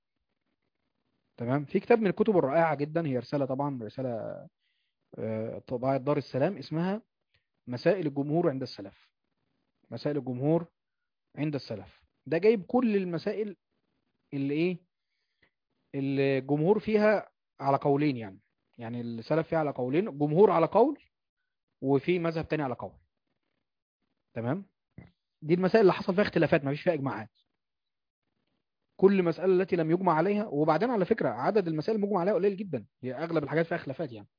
تمام في كتاب من الكتب الرائعة جدا هي رسالة طبعا رسالة آه، طباعة دار السلام اسمها مسائل الجمهور عند السلف مسائل الجمهور عند السلف ده جايب كل المسائل اللي ايه اللي الجمهور فيها على قولين يعني يعني السلف فيها على قولين الجمهور على قول وفي مذهب تاني على قول تمام دي المسائل اللي حصل فيها اختلافات ما فيش فيها اجماعات كل مسألة التي لم يجمع عليها وبعدين على فكرة عدد المسائل المجمع عليها قليل جدا هي اغلب الحاجات فيها خلافات يعني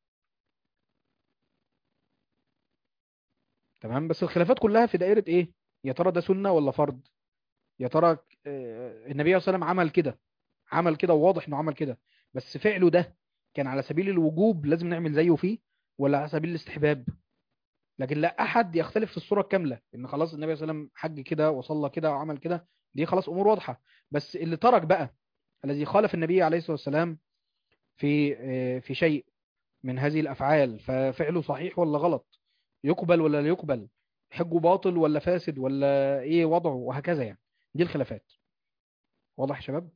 تمام بس الخلافات كلها في دائرة ايه يا ترى ده سنة ولا فرض يا ترى آه، النبي صلى الله عليه وسلم عمل كده عمل كده وواضح انه عمل كده بس فعله ده كان على سبيل الوجوب لازم نعمل زيه فيه ولا على سبيل الاستحباب لكن لا احد يختلف في الصورة الكاملة ان خلاص النبي صلى الله عليه وسلم حج كده وصلى كده وعمل كده دي خلاص امور واضحة بس اللي ترك بقى الذي خالف النبي عليه الصلاة والسلام في آه، في شيء من هذه الافعال ففعله صحيح ولا غلط يقبل ولا لا يقبل حجه باطل ولا فاسد ولا ايه وضعه وهكذا يعني دي الخلافات واضح يا شباب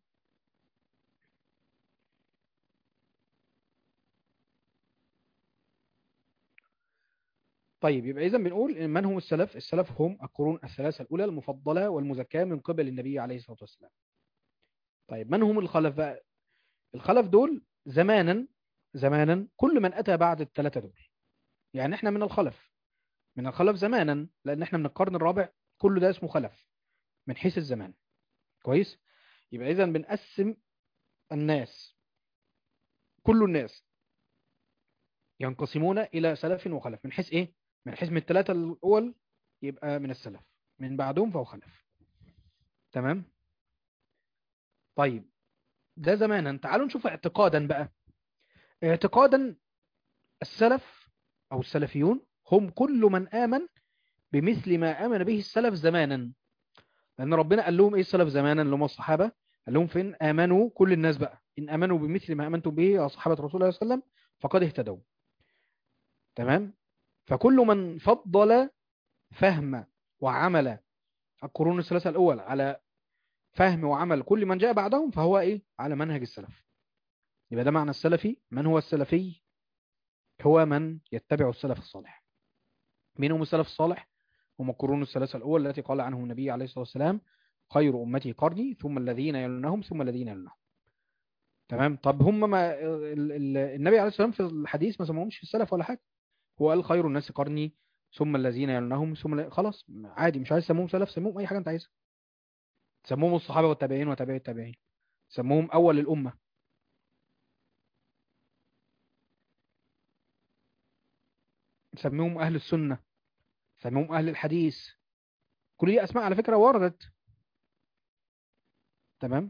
طيب يبقى اذا بنقول إن من هم السلف السلف هم القرون الثلاثة الأولى المفضلة والمزكاة من قبل النبي عليه الصلاة والسلام طيب من هم الخلف بقى الخلف دول زمانا زمانا كل من أتى بعد الثلاثة دول يعني احنا من الخلف من الخلف زمانا لأن احنا من القرن الرابع كل ده اسمه خلف من حيث الزمان كويس يبقى اذا بنقسم الناس كل الناس ينقسمون إلى سلف وخلف من حيث إيه؟ من حيث من الثلاثة الأول يبقى من السلف من بعدهم فهو خلف تمام؟ طيب ده زمانا تعالوا نشوف اعتقادا بقى اعتقادا السلف أو السلفيون هم كل من آمن بمثل ما آمن به السلف زمانا لأن ربنا قال لهم إيه السلف زمانا اللي هم الصحابة قال لهم فين آمنوا كل الناس بقى إن آمنوا بمثل ما آمنتم به يا صحابة رسول الله صلى الله عليه وسلم فقد اهتدوا تمام فكل من فضل فهم وعمل القرون الثلاثة الأول على فهم وعمل كل من جاء بعدهم فهو إيه على منهج السلف يبقى ده معنى السلفي من هو السلفي هو من يتبع السلف الصالح مين هم السلف الصالح هم القرون الثلاثة الأول التي قال عنهم النبي عليه الصلاة والسلام خير أمتي قرني ثم الذين يلونهم ثم الذين يلونهم تمام طب هم ما ال- ال- النبي عليه الصلاة والسلام في الحديث ما سموهمش السلف ولا حاجة هو قال خير الناس قرني ثم الذين يلونهم ثم ال- خلاص عادي مش عايز تسموهم سلف سموهم أي حاجة أنت عايزها سموهم الصحابة والتابعين وتابعي التابعين سموهم أول الأمة سموهم أهل السنة سموهم أهل الحديث كل دي أسماء على فكرة وردت تمام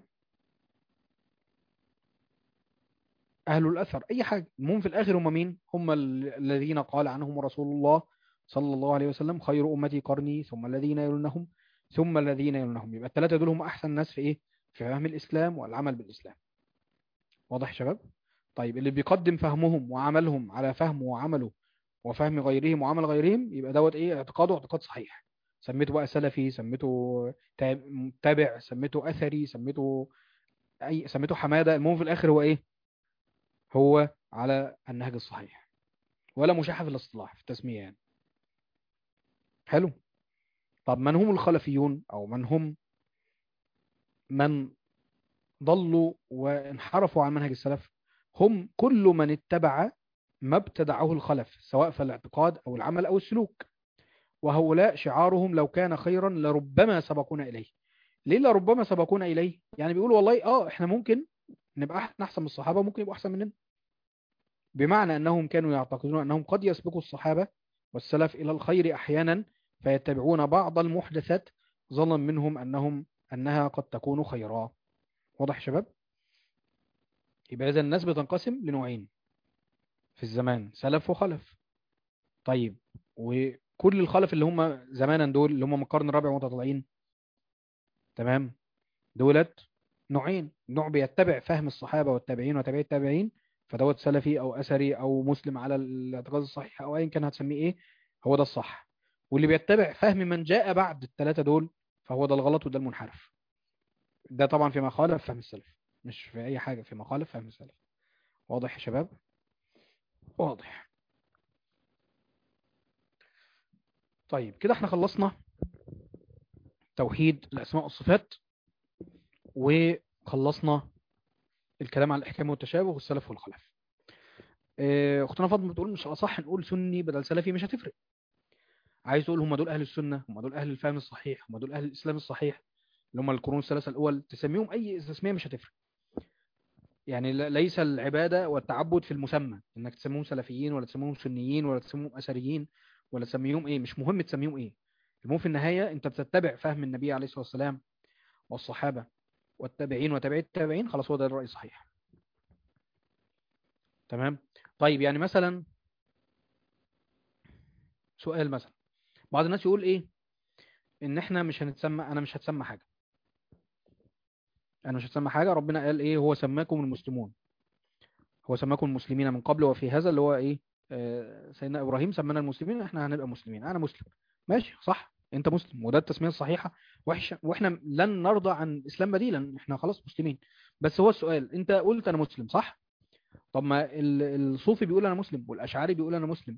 أهل الأثر أي حاجة المهم في الآخر هم مين هم ال- الذين قال عنهم رسول الله صلى الله عليه وسلم خير أمتي قرني ثم الذين يلونهم ثم الذين يلونهم يبقى الثلاثة دول هم أحسن ناس في إيه في فهم الإسلام والعمل بالإسلام واضح يا شباب طيب اللي بيقدم فهمهم وعملهم على فهمه وعمله وفهم غيرهم وعمل غيرهم يبقى دوت إيه اعتقاده اعتقاد صحيح سميته بقى سلفي سميته تاب- متابع سميته أثري سميته أي سميته حمادة المهم في الآخر هو إيه هو على النهج الصحيح ولا مشاحة في الاصطلاح في التسمية يعني حلو طب من هم الخلفيون أو من هم من ضلوا وانحرفوا عن منهج السلف هم كل من اتبع ما ابتدعه الخلف سواء في الاعتقاد أو العمل أو السلوك وهؤلاء شعارهم لو كان خيرا لربما سبقونا إليه ليه لربما سبقونا إليه يعني بيقولوا والله آه إحنا ممكن نبقى احنا أحسن من الصحابة ممكن يبقوا أحسن مننا بمعنى أنهم كانوا يعتقدون أنهم قد يسبقوا الصحابة والسلف إلى الخير أحيانا فيتبعون بعض المحدثات ظنا منهم أنهم أنها قد تكون خيرا واضح يا شباب يبقى إذا الناس بتنقسم لنوعين في الزمان سلف وخلف طيب وكل كل الخلف اللي هم زمانا دول اللي هم من القرن الرابع متطلعين تمام دولت نوعين نوع بيتبع فهم الصحابة والتابعين وتابعي التابعين فدوت سلفي او اثري او مسلم على الاعتقاد الصحيح او ايا كان هتسميه ايه هو ده الصح واللي بيتبع فهم من جاء بعد الثلاثة دول فهو ده الغلط وده المنحرف ده طبعا فيما خالف فهم السلف مش في اي حاجة فيما خالف فهم السلف واضح يا شباب واضح طيب كده احنا خلصنا توحيد الاسماء والصفات وخلصنا الكلام عن الاحكام والتشابه والسلف والخلف اه، اختنا فاطمه بتقول مش اصح نقول سني بدل سلفي مش هتفرق عايز تقول هم دول اهل السنه هم دول اهل الفهم الصحيح هم دول اهل الاسلام الصحيح اللي هم القرون الثلاثه الاول تسميهم اي تسميه مش هتفرق يعني ل- ليس العباده والتعبد في المسمى انك تسميهم سلفيين ولا تسميهم سنيين ولا تسميهم اثريين ولا تسميهم ايه مش مهم تسميهم ايه المهم في النهايه انت بتتبع فهم النبي عليه الصلاه والسلام والصحابه والتابعين وتابعي التابعين خلاص هو ده الرأي الصحيح تمام طيب يعني مثلا سؤال مثلا بعض الناس يقول ايه ان احنا مش هنتسمى انا مش هتسمى حاجه انا مش هتسمى حاجه ربنا قال ايه هو سماكم المسلمون هو سماكم المسلمين من قبل وفي هذا اللي هو ايه آه سيدنا ابراهيم سمانا المسلمين احنا هنبقى مسلمين انا مسلم ماشي صح انت مسلم وده التسميه الصحيحه وحش واحنا لن نرضى عن الاسلام بديلا احنا خلاص مسلمين بس هو السؤال انت قلت انا مسلم صح طب ما ال- الصوفي بيقول انا مسلم والاشعري بيقول انا مسلم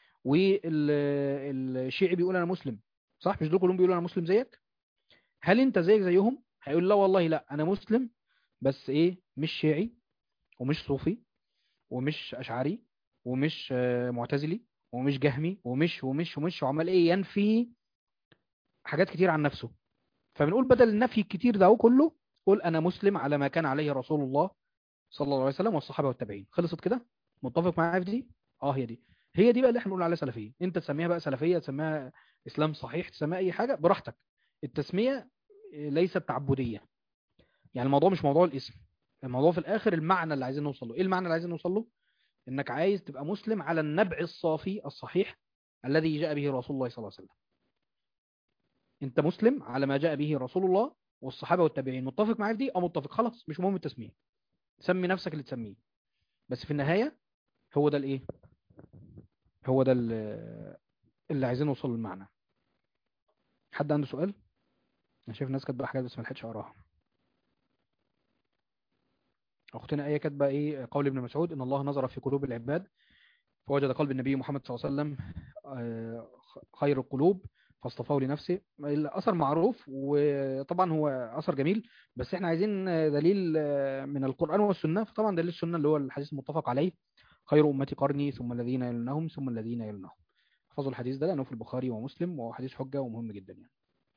والشيعي بيقول انا مسلم صح مش دول كلهم بيقولوا انا مسلم زيك هل انت زيك زيهم هيقول لا والله لا انا مسلم بس ايه مش شيعي ومش صوفي ومش اشعري ومش آه، معتزلي ومش جهمي ومش ومش ومش وعمال ايه ينفي حاجات كتير عن نفسه فبنقول بدل النفي الكتير ده كله قول انا مسلم على ما كان عليه رسول الله صلى الله عليه وسلم والصحابه والتابعين خلصت كده متفق معايا في دي اه هي دي هي دي بقى اللي احنا بنقول عليها سلفيه انت تسميها بقى سلفيه تسميها اسلام صحيح تسميها اي حاجه براحتك التسميه ليست تعبديه يعني الموضوع مش موضوع الاسم الموضوع في الاخر المعنى اللي عايزين نوصل له ايه المعنى اللي عايزين نوصل له انك عايز تبقى مسلم على النبع الصافي الصحيح الذي جاء به رسول الله صلى الله عليه وسلم انت مسلم على ما جاء به رسول الله والصحابه والتابعين متفق معايا في دي اه متفق خلاص مش مهم التسميه سمي نفسك اللي تسميه بس في النهايه هو ده الايه هو ده ال- اللي عايزين نوصل للمعنى حد عنده سؤال انا شايف الناس كاتبه حاجات بس ما لحقتش اقراها اختنا ايه كاتبه ايه قول ابن مسعود ان الله نظر في قلوب العباد فوجد قلب النبي محمد صلى الله عليه وسلم آه، خير القلوب فاصطفاه لنفسه الاثر معروف وطبعا هو اثر جميل بس احنا عايزين دليل آه، من القران والسنه فطبعا دليل السنه اللي هو الحديث المتفق عليه خير امتي قرني ثم الذين يلونهم ثم الذين يلونهم احفظوا الحديث ده لانه في البخاري ومسلم وهو حديث حجه ومهم جدا يعني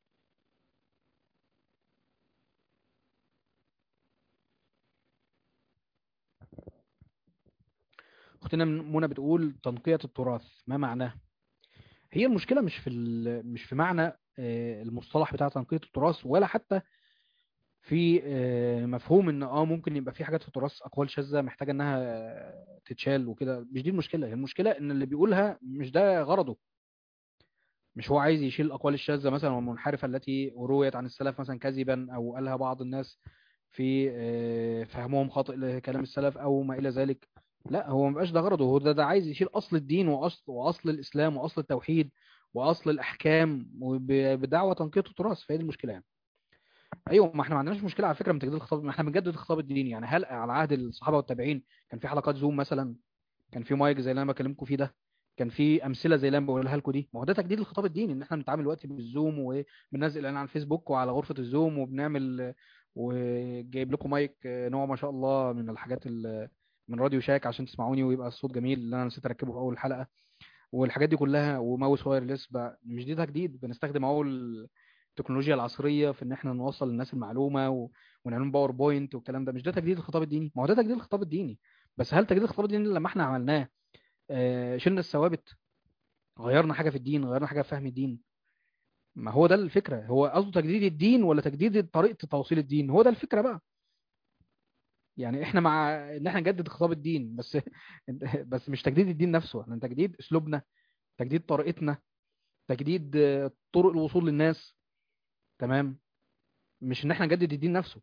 اختنا منى بتقول تنقية التراث ما معناه هي المشكلة مش في ال- مش في معنى آه، المصطلح بتاع تنقية التراث ولا حتى في آه، مفهوم ان اه ممكن يبقى في حاجات في التراث اقوال شاذة محتاجة انها آه، تتشال وكده مش دي المشكلة هي المشكلة ان اللي بيقولها مش ده غرضه مش هو عايز يشيل الاقوال الشاذة مثلا والمنحرفة التي رويت عن السلف مثلا كذبا او قالها بعض الناس في آه، فهمهم خاطئ لكلام السلف او ما الى ذلك لا هو ما بقاش ده غرضه هو ده, ده عايز يشيل اصل الدين واصل واصل الاسلام واصل التوحيد واصل الاحكام وب- بدعوه تنقية التراث فهي دي المشكله يعني ايوه ما احنا ما عندناش مشكله على فكره من تجديد الخطاب ما احنا بنجدد الخطاب الديني يعني هل على عهد الصحابه والتابعين كان في حلقات زوم مثلا كان في مايك زي اللي انا بكلمكم فيه ده كان في امثله زي اللي انا بقولها لكم دي ما هو ده تجديد الخطاب الديني ان احنا بنتعامل دلوقتي بالزوم وبننزل اعلان على الفيسبوك وعلى غرفه الزوم وبنعمل وجايب لكم مايك نوع ما شاء الله من الحاجات ال- من راديو شاك عشان تسمعوني ويبقى الصوت جميل اللي انا نسيت اركبه في اول حلقه والحاجات دي كلها وماوس وايرلس بقى مش دي تجديد بنستخدم اهو التكنولوجيا العصريه في ان احنا نوصل للناس المعلومه و... ونعمل باوربوينت والكلام ده مش ده تجديد الخطاب الديني ما هو ده تجديد الخطاب الديني بس هل تجديد الخطاب الديني لما احنا عملناه آه، شلنا الثوابت غيرنا حاجه في الدين غيرنا حاجه في فهم الدين ما هو ده الفكره هو قصده تجديد الدين ولا تجديد طريقه توصيل الدين هو ده الفكره بقى يعني احنا مع ان احنا نجدد خطاب الدين بس بس مش تجديد الدين نفسه احنا تجديد اسلوبنا تجديد طريقتنا تجديد آه، طرق الوصول للناس تمام مش ان احنا نجدد الدين نفسه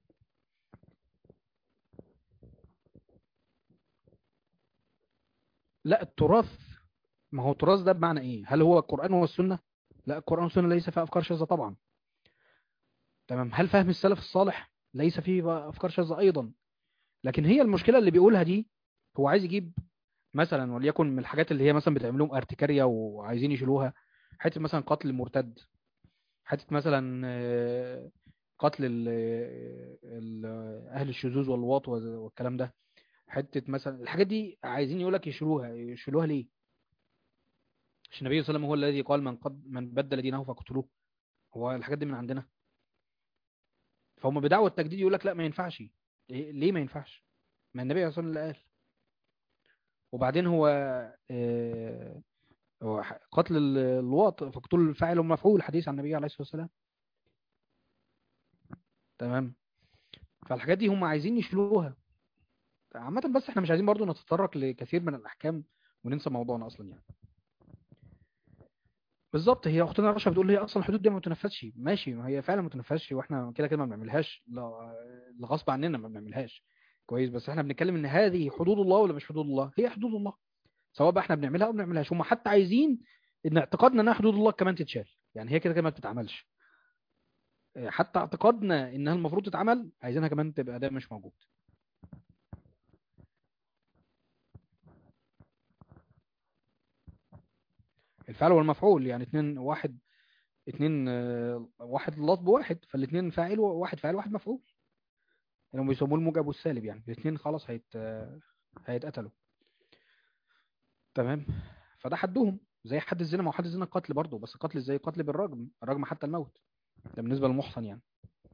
لا التراث ما هو التراث ده بمعنى ايه هل هو القرآن والسنة لا القرآن والسنة ليس فيها افكار شاذة طبعا تمام هل فهم السلف الصالح ليس فيه بقى افكار شاذة ايضا لكن هي المشكلة اللي بيقولها دي هو عايز يجيب مثلا وليكن من الحاجات اللي هي مثلا بتعمل لهم ارتكارية وعايزين يشيلوها حته مثلا قتل المرتد حته مثلا آه، قتل ال- ال- اهل الشذوذ واللواط والكلام ده حته مثلا الحاجات دي عايزين يقول لك يشيلوها يشيلوها ليه مش النبي صلى الله عليه وسلم هو الذي قال من قد من بدل دينه فاقتلوه هو الحاجات دي من عندنا فهم بدعوى التجديد يقول لك لا ما ينفعش إيه- ليه ما ينفعش ما النبي صلى الله عليه وسلم اللي قال وبعدين هو آه، هو ح- قتل ال- اللواط فاقتلوا الفاعل والمفعول حديث عن النبي عليه الصلاة والسلام تمام فالحاجات دي هم عايزين يشيلوها عامة بس احنا مش عايزين برضو نتطرق لكثير من الأحكام وننسى موضوعنا أصلا يعني بالظبط هي أختنا رشا بتقول هي أصلا الحدود دي ما بتنفذش ماشي ما هي فعلا ما بتنفذش واحنا كده كده ما بنعملهاش لا- لغصب عننا ما بنعملهاش كويس بس احنا بنتكلم ان هذه حدود الله ولا مش حدود الله هي حدود الله سواء بقى احنا بنعملها او ما بنعملهاش هم حتى عايزين ان اعتقادنا انها حدود الله كمان تتشال يعني هي كده كده ما بتتعملش حتى اعتقادنا انها المفروض تتعمل عايزينها كمان تبقى ده مش موجود الفعل والمفعول يعني اتنين واحد اتنين آه، واحد لط بواحد فالاتنين فاعل وواحد فاعل واحد مفعول يعني هم بيسموه الموجب والسالب يعني الاتنين خلاص هيت آه، هيتقتلوا تمام فده حدهم زي حد الزنا ما هو حد الزنا قتل برضه بس قتل ازاي قتل بالرجم الرجم حتى الموت ده بالنسبة للمحصن يعني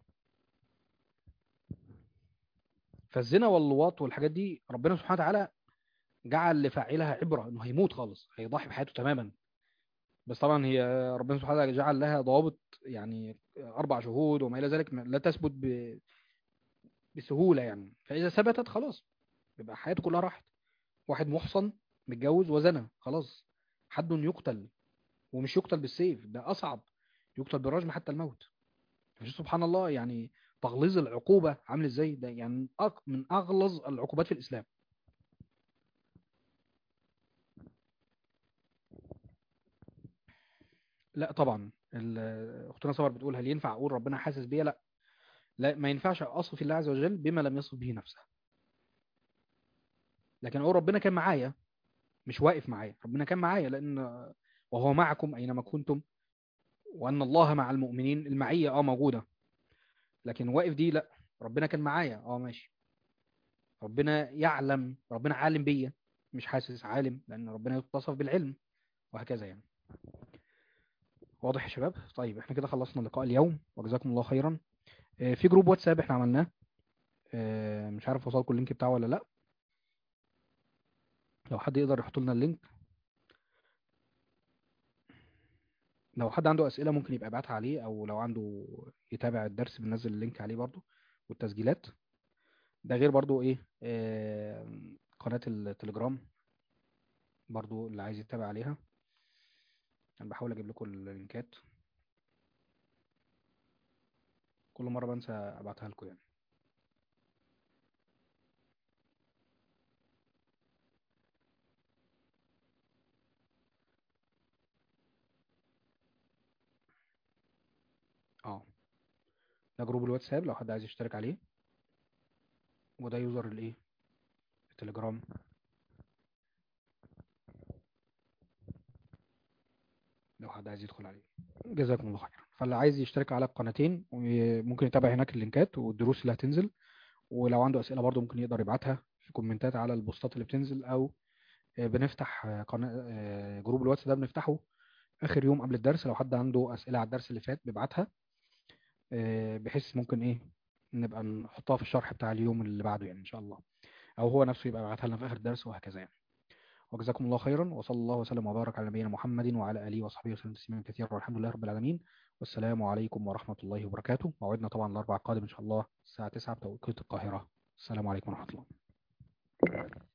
فالزنا واللواط والحاجات دي ربنا سبحانه وتعالى جعل لفاعلها عبرة انه هيموت خالص هيضحي بحياته تماما بس طبعا هي ربنا سبحانه وتعالى جعل لها ضوابط يعني اربع شهود وما الى ذلك لا تثبت ب... بسهولة يعني فاذا ثبتت خلاص يبقى حياته كلها راحت واحد محصن متجوز وزنى خلاص حد يقتل ومش يقتل بالسيف ده اصعب يقتل بالرجم حتى الموت فشوف سبحان الله يعني تغليظ العقوبة عامل ازاي ده يعني أق- من اغلظ العقوبات في الاسلام لا طبعا ال- اختنا صبر بتقول هل ينفع اقول ربنا حاسس بيا لا لا ما ينفعش اصف الله عز وجل بما لم يصف به نفسه لكن اقول ربنا كان معايا مش واقف معايا ربنا كان معايا لان وهو معكم اينما كنتم وان الله مع المؤمنين المعية اه موجودة لكن واقف دي لا ربنا كان معايا اه ماشي ربنا يعلم ربنا عالم بيا مش حاسس عالم لان ربنا يتصف بالعلم وهكذا يعني واضح يا شباب طيب احنا كده خلصنا لقاء اليوم وجزاكم الله خيرا آه، في جروب واتساب احنا عملناه آه، مش عارف وصلكم اللينك بتاعه ولا لا لو حد يقدر يحط لنا اللينك لو حد عنده أسئلة ممكن يبقى يبعتها عليه أو لو عنده يتابع الدرس بننزل اللينك عليه برضو والتسجيلات ده غير برضو إيه آه، قناة التليجرام برضو اللي عايز يتابع عليها أنا بحاول أجيب لكم اللينكات كل مرة بنسى أبعتها لكم يعني اه ده جروب الواتساب لو حد عايز يشترك عليه وده يوزر الايه التليجرام لو حد عايز يدخل عليه جزاكم الله خيرا فاللي عايز يشترك على القناتين ممكن يتابع هناك اللينكات والدروس اللي هتنزل ولو عنده أسئلة برضو ممكن يقدر يبعتها في كومنتات على البوستات اللي بتنزل أو آه، بنفتح آه، قناة آه، جروب الواتس ده بنفتحه آخر يوم قبل الدرس لو حد عنده أسئلة على الدرس اللي فات بيبعتها آه، بحيث ممكن إيه نبقى نحطها في الشرح بتاع اليوم اللي بعده يعني إن شاء الله أو هو نفسه يبقى يبعتها لنا في آخر الدرس وهكذا يعني وجزاكم الله خيرا وصلى الله وسلم وبارك على نبينا محمد وعلى آله وصحبه وسلم تسليما كثيرا والحمد لله رب العالمين والسلام عليكم ورحمة الله وبركاته موعدنا طبعا الأربعاء القادم إن شاء الله الساعة 9 بتوقيت القاهرة السلام عليكم ورحمة الله